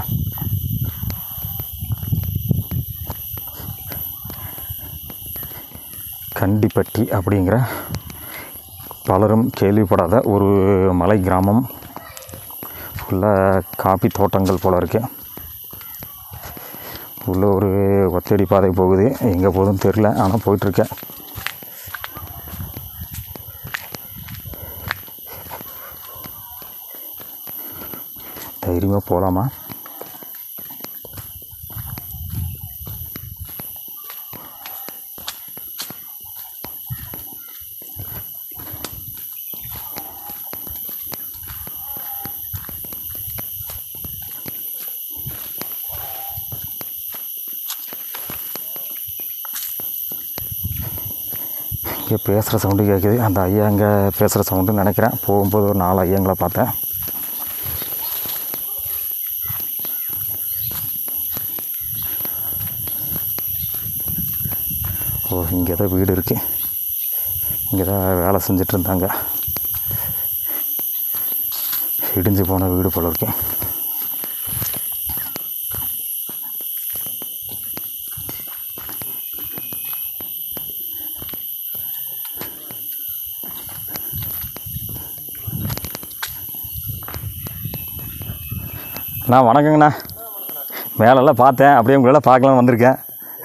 கண்டிப்பட்டி அப்படிங்கிற பலரும் கேள்விப்படாத ஒரு மலை கிராமம் ஃபுல்லாக காபி தோட்டங்கள் போல் இருக்கு உள்ள ஒரு ஒத்தடி பாதை போகுது எங்கே போகுதுன்னு தெரில ஆனால் போயிட்டுருக்கேன் தைரியமாக போகலாமா இங்கே பேசுகிற சவுண்டு கேட்குது அந்த ஐயா அங்கே பேசுகிற சவுண்டுன்னு நினைக்கிறேன் போகும்போது ஒரு நாலு ஐயங்களை பார்த்தேன் ஓ இங்கே தான் வீடு இருக்குது இங்கே தான் வேலை செஞ்சுட்டு இருந்தாங்க இடிஞ்சு போன வீடு போல இருக்கு அண்ணா வணக்கங்கண்ணா மேலெல்லாம் பார்த்தேன் அப்படியே உங்களெல்லாம் பார்க்கலாம் வந்திருக்கேன்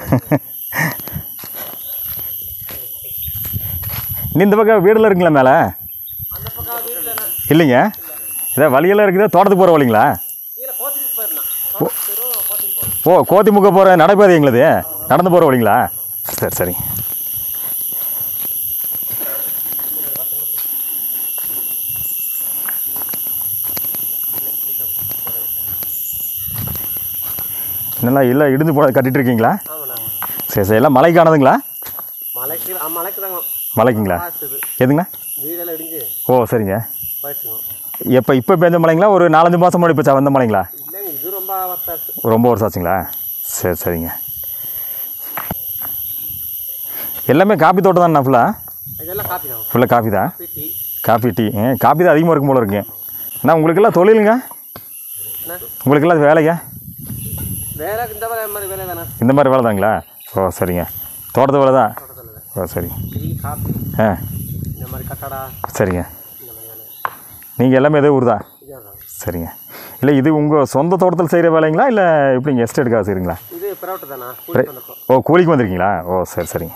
நீ இந்த பக்கம் வீடெல்லாம் இருக்குங்களா மேலே இல்லைங்க இதே வழியெல்லாம் இருக்குது தோட்டத்துக்கு போகிற வழிங்களா ஓ- ஓ கோத்திமுக்க போகிற நடைபாதை எங்களுது நடந்து போகிற வழிங்களா சரி சரி என்னெல்லாம் இல்லை இடிஞ்சு போட கட்டிட்டு இருக்கீங்களா சரி சரி எல்லாம் மழைக்கானதுங்களா மலைக்கு ஆ மலைக்கு தாங்க மலைக்குங்களா எதுங்கண்ணா வீடெல்லாம் இடிஞ்சு ஓ சரிங்க போயிடுச்சுங்க எப்போ இப்போ பெஞ்ச மலைங்களா ஒரு நாலஞ்சு மாதம் முன்னாடி இப்போ வந்த மலைங்களா இல்லைங்க இது ரொம்ப வத்தாச்சு ரொம்ப வருஷம் ஆச்சுங்களா சரி சரிங்க எல்லாமே காப்பி தோட்டம் தானே ஃபுல்லாக இதெல்லாம் காப்பி தான் ஃபுல்லாக காஃபி தான் டீ காஃபி டீ காஃபி தான் அதிகமாக இருக்கும் போல இருக்குங்க அண்ணா உங்களுக்கெல்லாம் தொழிலுங்க என்ன உங்களுக்கெல்லாம் அது வேலைங்க வேலை இந்த மாதிரி மாதிரி வேலை தானே இந்த மாதிரி வேலை தாங்களா ஓ சரிங்க தோட்டத்து வேலை தான் தோட்டத்தில் ஓ சரி டீ காப்பி ஆ இந்த மாதிரி கட்டடா சரிங்க இந்த மாதிரி வேலை நீங்கள் எல்லாமே எதோ ஊர் தான் இதே தான் சரிங்க இல்லை இது உங்கள் சொந்த தோட்டத்தில் செய்கிற வேலைங்களா இல்லை எப்படிங்க எஸ்டேட்டுக்காக செய்கிறீங்களா இது பிரைவேட் தானா கூலி வந்திருக்கோம் ஓ கூலிக்கு வந்திருக்கீங்களா ஓ சரி சரிங்க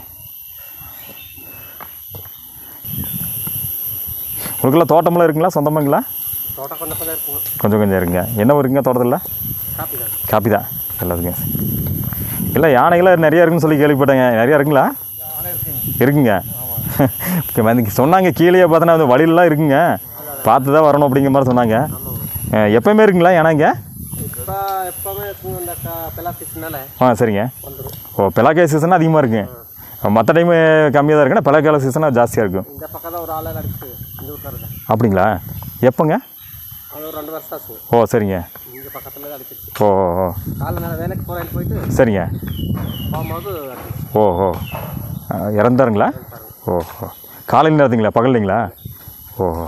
உங்களுக்கெல்லாம் தோட்டமெல்லாம் இருக்குங்களா சொந்தமாங்களா தோட்டம் கொஞ்சம் கொஞ்சம் இருக்குங்க கொஞ்சம் கொஞ்சம் இருக்குங்க என்ன இருக்குங்க தோட்டத்தில் காப்பி தான் காப்பி தான் எல்லாத்துக்கும் இல்லை யானைகளாம் நிறையா இருக்குன்னு சொல்லி கேள்விப்பட்டேங்க நிறையா இருக்குங்களா இருக்குங்க இப்போ வந்து சொன்னாங்க கீழே பார்த்தோன்னா அந்த வழியிலலாம் இருக்குங்க பார்த்து தான் வரணும் அப்படிங்கிற மாதிரி சொன்னாங்க அஹ், எப்பயுமே இருக்குங்களா யானைங்க இப்போ எப்போவுமே இருக்குங்க இந்த க பிளாஸ்டிக்னால ஆ சரிங்க வந்துடும் ஓ பிளாக்காய் சீசன் அதிகமாக இருக்குங்க மற்ற டைமு கம்மியாக தான் இருக்குன்னா பிளாக்காய் சீசனாக ஜாஸ்தியாக இருக்கும் இந்த பக்கம் தான் ஒரு ஆளாக அடிச்சு இந்த வீட்டில் இருக்கேன் அப்படிங்களா எப்போங்க அது ஒரு ரெண்டு வருஷம் ஆச்சு ஓ சரிங்க இங்கே பக்கத்தில் தான் அடிச்சிச்சு ஓ ஓ ஓ காலைல நேரம் வேலைக்கு போகிறேன் போயிட்டு சரிங்க போகும்போது அடிச்சிச்சு ஓ ஓ ஆ, இறந்தாருங்களா ஓ ஓ காலையில் நேரத்துங்களா பகல்லைங்களா ஓ ஓ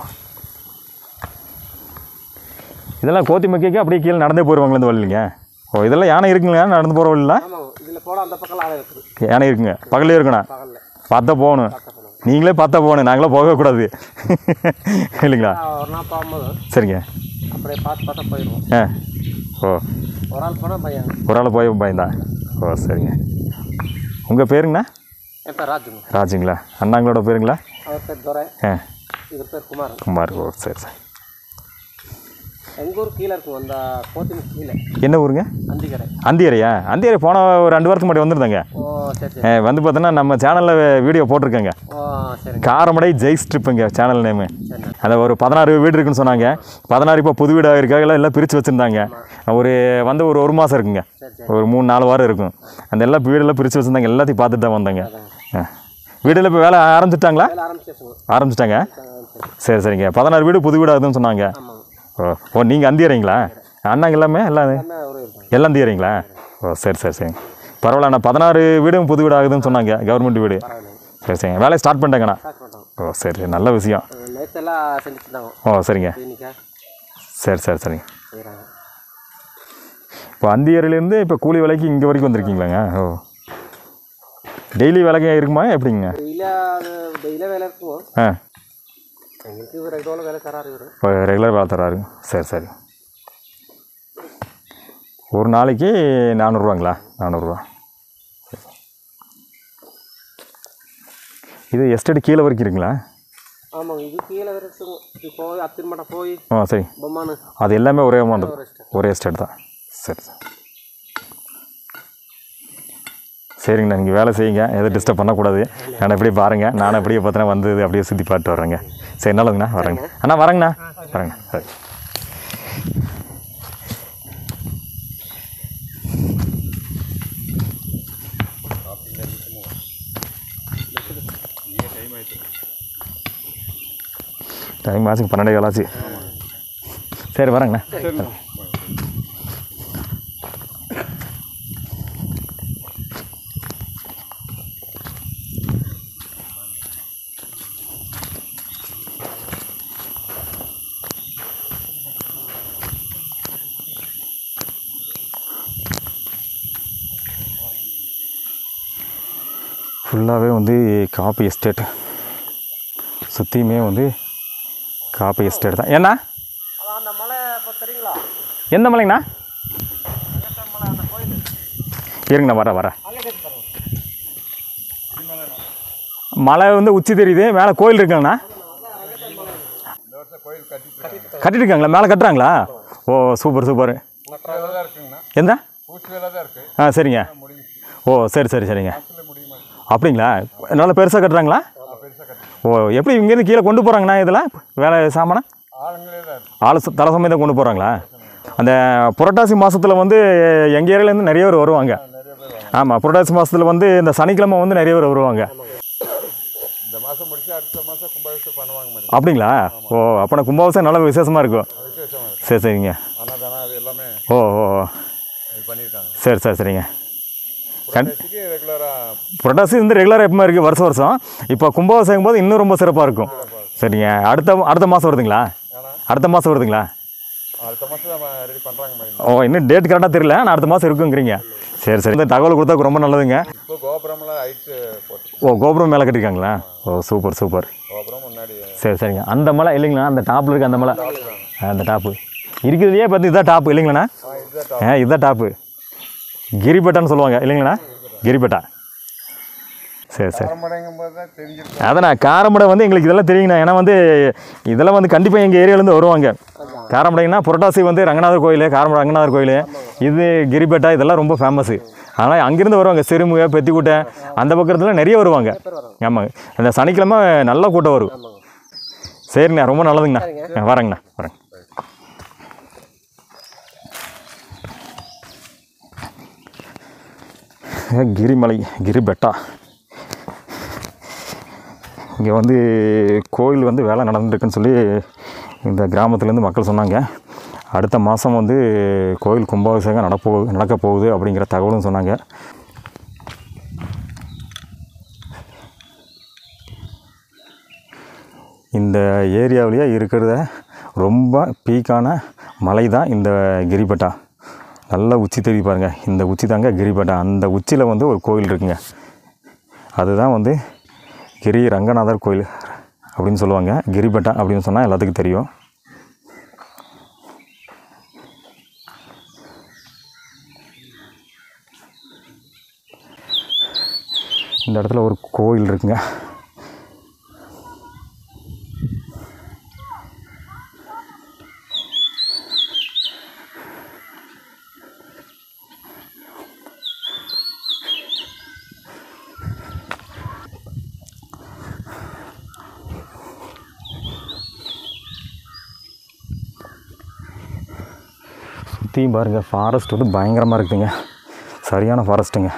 இதெல்லாம் கோத்தி மக்கைக்கு அப்படியே கீழே நடந்தே போயிடுவாங்களா இந்த வழியிலங்க ஓ இதெல்லாம் யானை இருக்குங்களா நடந்து போகிற வழியில் ஆமாம் இதில் போட அந்த பக்கம் ஆளை இருக்குது யானை இருக்குங்க பகல்லே இருக்கணும் பகலில் பார்த்தா போகணும் பார்க்க போகணும் நீங்களே பார்த்தா போகணும் நாங்களே போகவே கூடாது இல்லைங்களா ஒரு நாள் போகும்போது சரிங்க அப்படியே பார்த்து பார்த்தா போயிடுவோம் ஆ ஓ ஒரு ஆள் போனால் பையன் ஒரு ஆள் போய் பயந்தா ஓ சரிங்க உங்கள் பேருங்கண்ணா என் பேர் ராஜுங்க ராஜுங்களா அண்ணாங்களோட பேருங்களா அவர் பேர் துரை ஆ இவர் பேர் குமார் குமார் ஓ சரி சரி எங்கள் ஊர் கீழே இருக்கும் அந்த கோத்தின் கீழே என்ன ஊருங்க அந்திக்கடை அந்தியரையா அந்தியரை போன ஒரு ரெண்டு வாரத்துக்கு முன்னாடி வந்திருந்தாங்க ஓ சரி சரி ஆ, வந்து பார்த்தோன்னா நம்ம சேனலில் வீடியோ போட்டிருக்கேங்க ஓ சரிங்க காரமடை ஜெய் ஸ்ட்ரிப்புங்க சேனல் நேமு சரிண்ணா அதில் ஒரு பதினாறு வீடு இருக்குன்னு சொன்னாங்க பதினாறு இப்போ புது வீடு ஆகிருக்காக எல்லாம் பிரித்து வச்சுருந்தாங்க ஒரு வந்து ஒரு ஒரு மாதம் இருக்குங்க சரி சரி ஒரு மூணு நாலு வாரம் இருக்கும் அந்த எல்லாம் வீடெல்லாம் பிரித்து வச்சுருந்தாங்க எல்லாத்தையும் பார்த்துட்டு தான் வந்தாங்க ஆ. வீடில் இப்போ வேலை ஆரம்பிச்சிட்டாங்களா வேலை ஆரம்பிச்சிச்சுங்க ஆரம்பிச்சிட்டாங்க சரி சரி சரிங்க பதினாறு வீடு புது வீடு ஆகுதுன்னு சொன்னாங்க ஆமாங்க ஓ ஓ நீங்கள் அந்தியறீங்களா அண்ணாங்க எல்லாமே எல்லாம் என்ன ஒரு இருப்பாங்க எல்லாம் அந்தியறீங்களா ஓ சரி சரி சரி பரவாயில்ல அண்ணா பதினாறு வீடும் புது வீடு ஆகுதுன்னு சொன்னாங்க கவர்மெண்ட் வீடு பரவாயில்லைங்க சரி சரிங்க வேலையை ஸ்டார்ட் பண்ணிட்டேங்கண்ணா ஸ்டார்ட் பண்ணிட்டோம் ஓ சரி சரி நல்ல விஷயம் நேற்று எல்லாம் செஞ்சுட்டு இருந்தாங்க ஓ சரிங்க கிளினிக்கா சரி சரி சரிங்க செய்கிறாங்க இப்போ அந்தியரிலேருந்து இப்போ கூலி வேலைக்கு இங்கே வரைக்கும் வந்திருக்கீங்களாங்க ஓ டெய்லி வேலைக்கு இருக்குமா எப்படிங்க டெய்லியாக அது டெய்லியாக வேலை இருக்கும் ஆ எங்களுக்கு ஒரு ரெண்டு வேலை தராரு இவர் ரெகுலர் வேலை தராரு சரி சரி ஒரு நாளைக்கு நானூறுரூவாங்களா நானூறுரூவா இது எஸ்டேட் கீழே வரைக்கும் இருக்குங்களா ஆமாங்க இது கீழே வேறு இருக்குங்க இது போய் அத்திருமட்டை போய் ஆ சரி பொம்மானு அது எல்லாமே ஒரே அமௌண்ட் ஒரு estate. ஒரே எஸ்டேட் தான் சரி சரி சரிங்கண்ணா நீங்கள் வேலை செய்யுங்க எதுவும் டிஸ்டர்ப் பண்ணக்கூடாது நான் எப்படியே பாருங்கள் நானும் அப்படியே பார்த்தனா வந்து இது அப்படியே சுற்றி பார்த்து வர்றேங்க சரி நல்லதுங்கண்ணா வரேங்க அண்ணா வரேங்கண்ணா வரேங்க சரி டைம் ஆச்சு பன்னெண்டே கால் ஆச்சு சரி வரேங்கண்ணா ஃபுல்லாகவே வந்து காப்பி எஸ்டேட் சுற்றியுமே வந்து காப்பி எஸ்டேட் தான் ஏண்ணா அந்த மலை இப்போ தெரியுங்களா எந்த மலைங்கண்ணா இருங்கண்ணா வரேன் வரேன் மலை வந்து உச்சி தெரியுது மேலே கோயில் இருக்காங்கண்ணா கட்டிட்டு இருக்காங்களா மேலே கட்டுறாங்களா ஓ சூப்பர் சூப்பர் எந்த ஆ சரிங்க ஓ சரி சரி சரிங்க அப்படிங்களா நல்லா பெருசாக கட்டுறாங்களா ஓ எப்படி இங்கேருந்து கீழே கொண்டு போகிறாங்கண்ணா இதில் வேலை சாமானை ஆள் ச- தலை சமயம் கொண்டு போகிறாங்களா அந்த புரட்டாசி மாதத்தில் வந்து எங்கள் ஏரியாலேருந்து நிறைய பேர் வருவாங்க ஆமாம் புரட்டாசி மாதத்தில் வந்து இந்த சனிக்கிழமை வந்து நிறைய பேர் வருவாங்க இந்த மாதம் முடிச்சு அடுத்த மாதம் கும்பாபிஷேகம் பண்ணுவாங்க மாதிரி அப்படிங்களா ஓ அப்போ கும்பாபிஷேகம் நல்ல விசேஷமாக இருக்கும் விசேஷமாக இருக்கும் சரி சரிங்க அன்னதானம் அது எல்லாமே ஓ ஓ ஓ இது பண்ணியிருக்காங்க சரி சரி சரிங்க கண் புரட்டாசிக்கு ரெகுலராக புரட்டாசி வந்து ரெகுலராக எப்பவுமே இருக்குது வருஷம் வருஷம் இப்போ கும்பாபிஷேகம் போது இன்னும் ரொம்ப சிறப்பாக இருக்கும் சரிங்க அடுத்த அடுத்த மாதம் வருதுங்களா அடுத்த மாதம் வருதுங்களா அடுத்த மாதம் நம்ம ரெடி பண்ணுறாங்க மாதிரி ஓ இன்னும் டேட் கரெக்டாக தெரியல ஆனால் அடுத்த மாதம் இருக்குங்கிறீங்க சரி சரி இந்த தகவல் கொடுத்தா ரொம்ப நல்லதுங்க இப்போ கோபுரம்லாம் ஹைட்டு போட்டு ஓ கோபுரம் மேலே கட்டியிருக்காங்களா ஓ சூப்பர் சூப்பர் கோபுரம் முன்னாடி சரி சரிங்க அந்த மலை இல்லைங்களா அந்த டாப்பில் இருக்க அந்த மலை ஆ, அந்த டாப்பு இருக்கிறதையே பார்த்து இதுதான் டாப்பு இல்லைங்களாண்ணா ஆ இதுதான் டாப்பு கிரிபெட்டான்னு சொல்லுவாங்க இல்லைங்களாண்ணா கிரிபெட்டா சரி சரி காரமடைங்கும் போது தான் தெரிஞ்சிருக்கும் அதாண்ணா காரமடை வந்து எங்களுக்கு இதெல்லாம் தெரியுங்கண்ணா ஏன்னா வந்து இதெல்லாம் வந்து கண்டிப்பாக எங்கள் ஏரியாவிலேருந்து வருவாங்க காரமடைங்கன்னா புரட்டாசி வந்து ரங்கநாதர் கோயில் காரமடை ரங்கநாதர் கோயில் இது கிரிபேட்டா இதெல்லாம் ரொம்ப ஃபேமஸ்ஸு ஆனால் அங்கேருந்து வருவாங்க சிறுமுகை பெத்திக்குட்டை அந்த பக்கத்தில் நிறைய வருவாங்க ஆமாங்க அந்த சனிக்கிழமை நல்ல கூட்டம் வரும் சரிண்ணா ரொம்ப நல்லதுங்கண்ணா ஆ, வரேங்கண்ணா வரேங்க கிரிமலை கிரிபெட்டா இங்கே வந்து கோயில் வந்து வேலை நடந்துருக்குன்னு சொல்லி இந்த கிராமத்துலேருந்து மக்கள் சொன்னாங்க அடுத்த மாதம் வந்து கோயில் கும்பாபிஷேகம் நடப்போகுது நடக்க போகுது அப்படிங்கிற தகவலும் சொன்னாங்க இந்த ஏரியாவிலேயே இருக்கிறத ரொம்ப பீக்கான மலை தான் இந்த கிரிபட்டா நல்ல உச்சி தெரிவி பாருங்கள் இந்த உச்சி தாங்க கிரிபட்டா அந்த உச்சியில் வந்து ஒரு கோயில் இருக்குங்க அதுதான் வந்து கிரி ரங்கநாதர் கோயில் அப்படின்னு சொல்லுவாங்க கிரிபெட்டா அப்படின்னு சொன்னால் எல்லாத்துக்கும் தெரியும் இந்த இடத்துல ஒரு கோயில் இருக்குங்க சுற்றியும் பாருங்கள் ஃபாரஸ்ட் வந்து பயங்கரமாக இருக்குதுங்க சரியான ஃபாரஸ்ட்டுங்க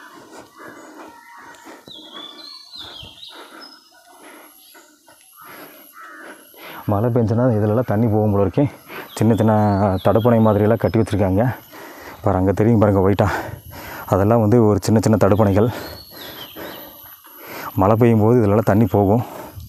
மழை பெஞ்சுனா இதிலெல்லாம் தண்ணி போகும் போல இருக்கே சின்ன சின்ன தடுப்பணை மாதிரியெல்லாம் கட்டி வச்சுருக்காங்க பாரு அங்கே தெரியும் பாருங்கள் ஒயிட்டா அதெல்லாம் வந்து ஒரு சின்ன சின்ன தடுப்பணைகள் மழை பெய்யும் போது இதிலெல்லாம் தண்ணி போகும்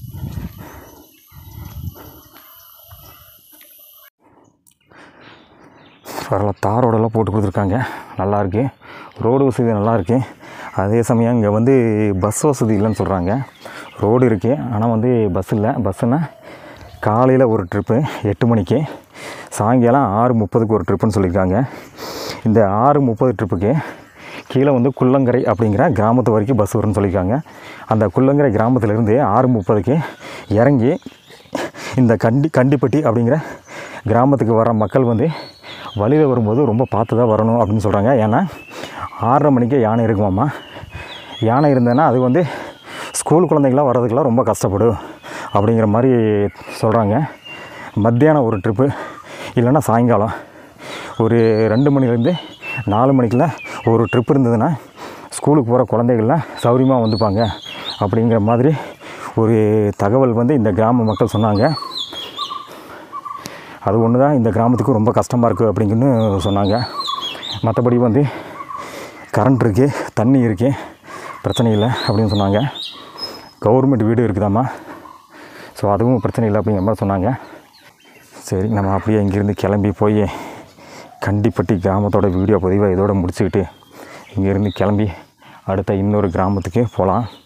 பரவாயில்ல தார் ரோடெல்லாம் போட்டு கொடுத்துருக்காங்க நல்லா இருக்கு ரோடு வசதி நல்லா இருக்கு அதே சமயம் இங்கே வந்து பஸ் வசதி இல்லைன்னு சொல்கிறாங்க ரோடு இருக்குது ஆனால் வந்து பஸ் இல்லை பஸ்ஸுனா காலையில் ஒரு ட்ரிப்பு எட்டு மணிக்கு சாயங்காலம் ஆறு முப்பதுக்கு ஒரு ட்ரிப்புன்னு சொல்லியிருக்காங்க இந்த ஆறு முப்பது ட்ரிப்புக்கு கீழே வந்து குள்ளங்கரை அப்படிங்கிற கிராமத்து வரைக்கும் பஸ் வரும்னு சொல்லியிருக்காங்க அந்த குள்ளங்கரை கிராமத்துலேருந்து ஆறு முப்பதுக்கு இறங்கி இந்த கண்டி கண்டிப்பட்டி அப்படிங்கிற கிராமத்துக்கு வர மக்கள் வந்து வழியில் வரும்போது ரொம்ப பார்த்து தான் வரணும் அப்படின்னு சொல்கிறாங்க ஏன்னா ஆறரை மணிக்கே யானை இருக்குமாம்மா யானை இருந்ததுன்னா அது வந்து ஸ்கூல் குழந்தைங்களாம் வர்றதுக்கெல்லாம் ரொம்ப கஷ்டப்படும் அப்படிங்கிற மாதிரி சொல்கிறாங்க மத்தியானம் ஒரு ட்ரிப்பு இல்லைன்னா சாயங்காலம் ஒரு ரெண்டு மணிலேருந்து நாலு மணிக்குள்ள ஒரு ட்ரிப் இருந்ததுன்னா ஸ்கூலுக்கு போகிற குழந்தைகள்லாம் சௌரியமாக வந்துப்பாங்க அப்படிங்கிற மாதிரி ஒரு தகவல் வந்து இந்த கிராம மக்கள் சொன்னாங்க அது ஒன்று தான் இந்த கிராமத்துக்கு ரொம்ப கஷ்டமாக இருக்குது அப்படிங்கன்னு சொன்னாங்க மற்றபடி வந்து கரண்ட் இருக்குது தண்ணி இருக்குது பிரச்சனை இல்லை அப்படின்னு சொன்னாங்க கவர்மெண்ட் வீடு இருக்குதாம்மா ஸோ அதுவும் பிரச்சனை இல்லை அப்படிங்கிற மாதிரி சொன்னாங்க சரி நம்ம அப்படியே இங்கேருந்து கிளம்பி போய் கண்டிப்பட்டி கிராமத்தோட வீடியோ பதிவை இதோட முடிச்சுக்கிட்டு இங்கேருந்து கிளம்பி அடுத்த இன்னொரு கிராமத்துக்கு போகலாம்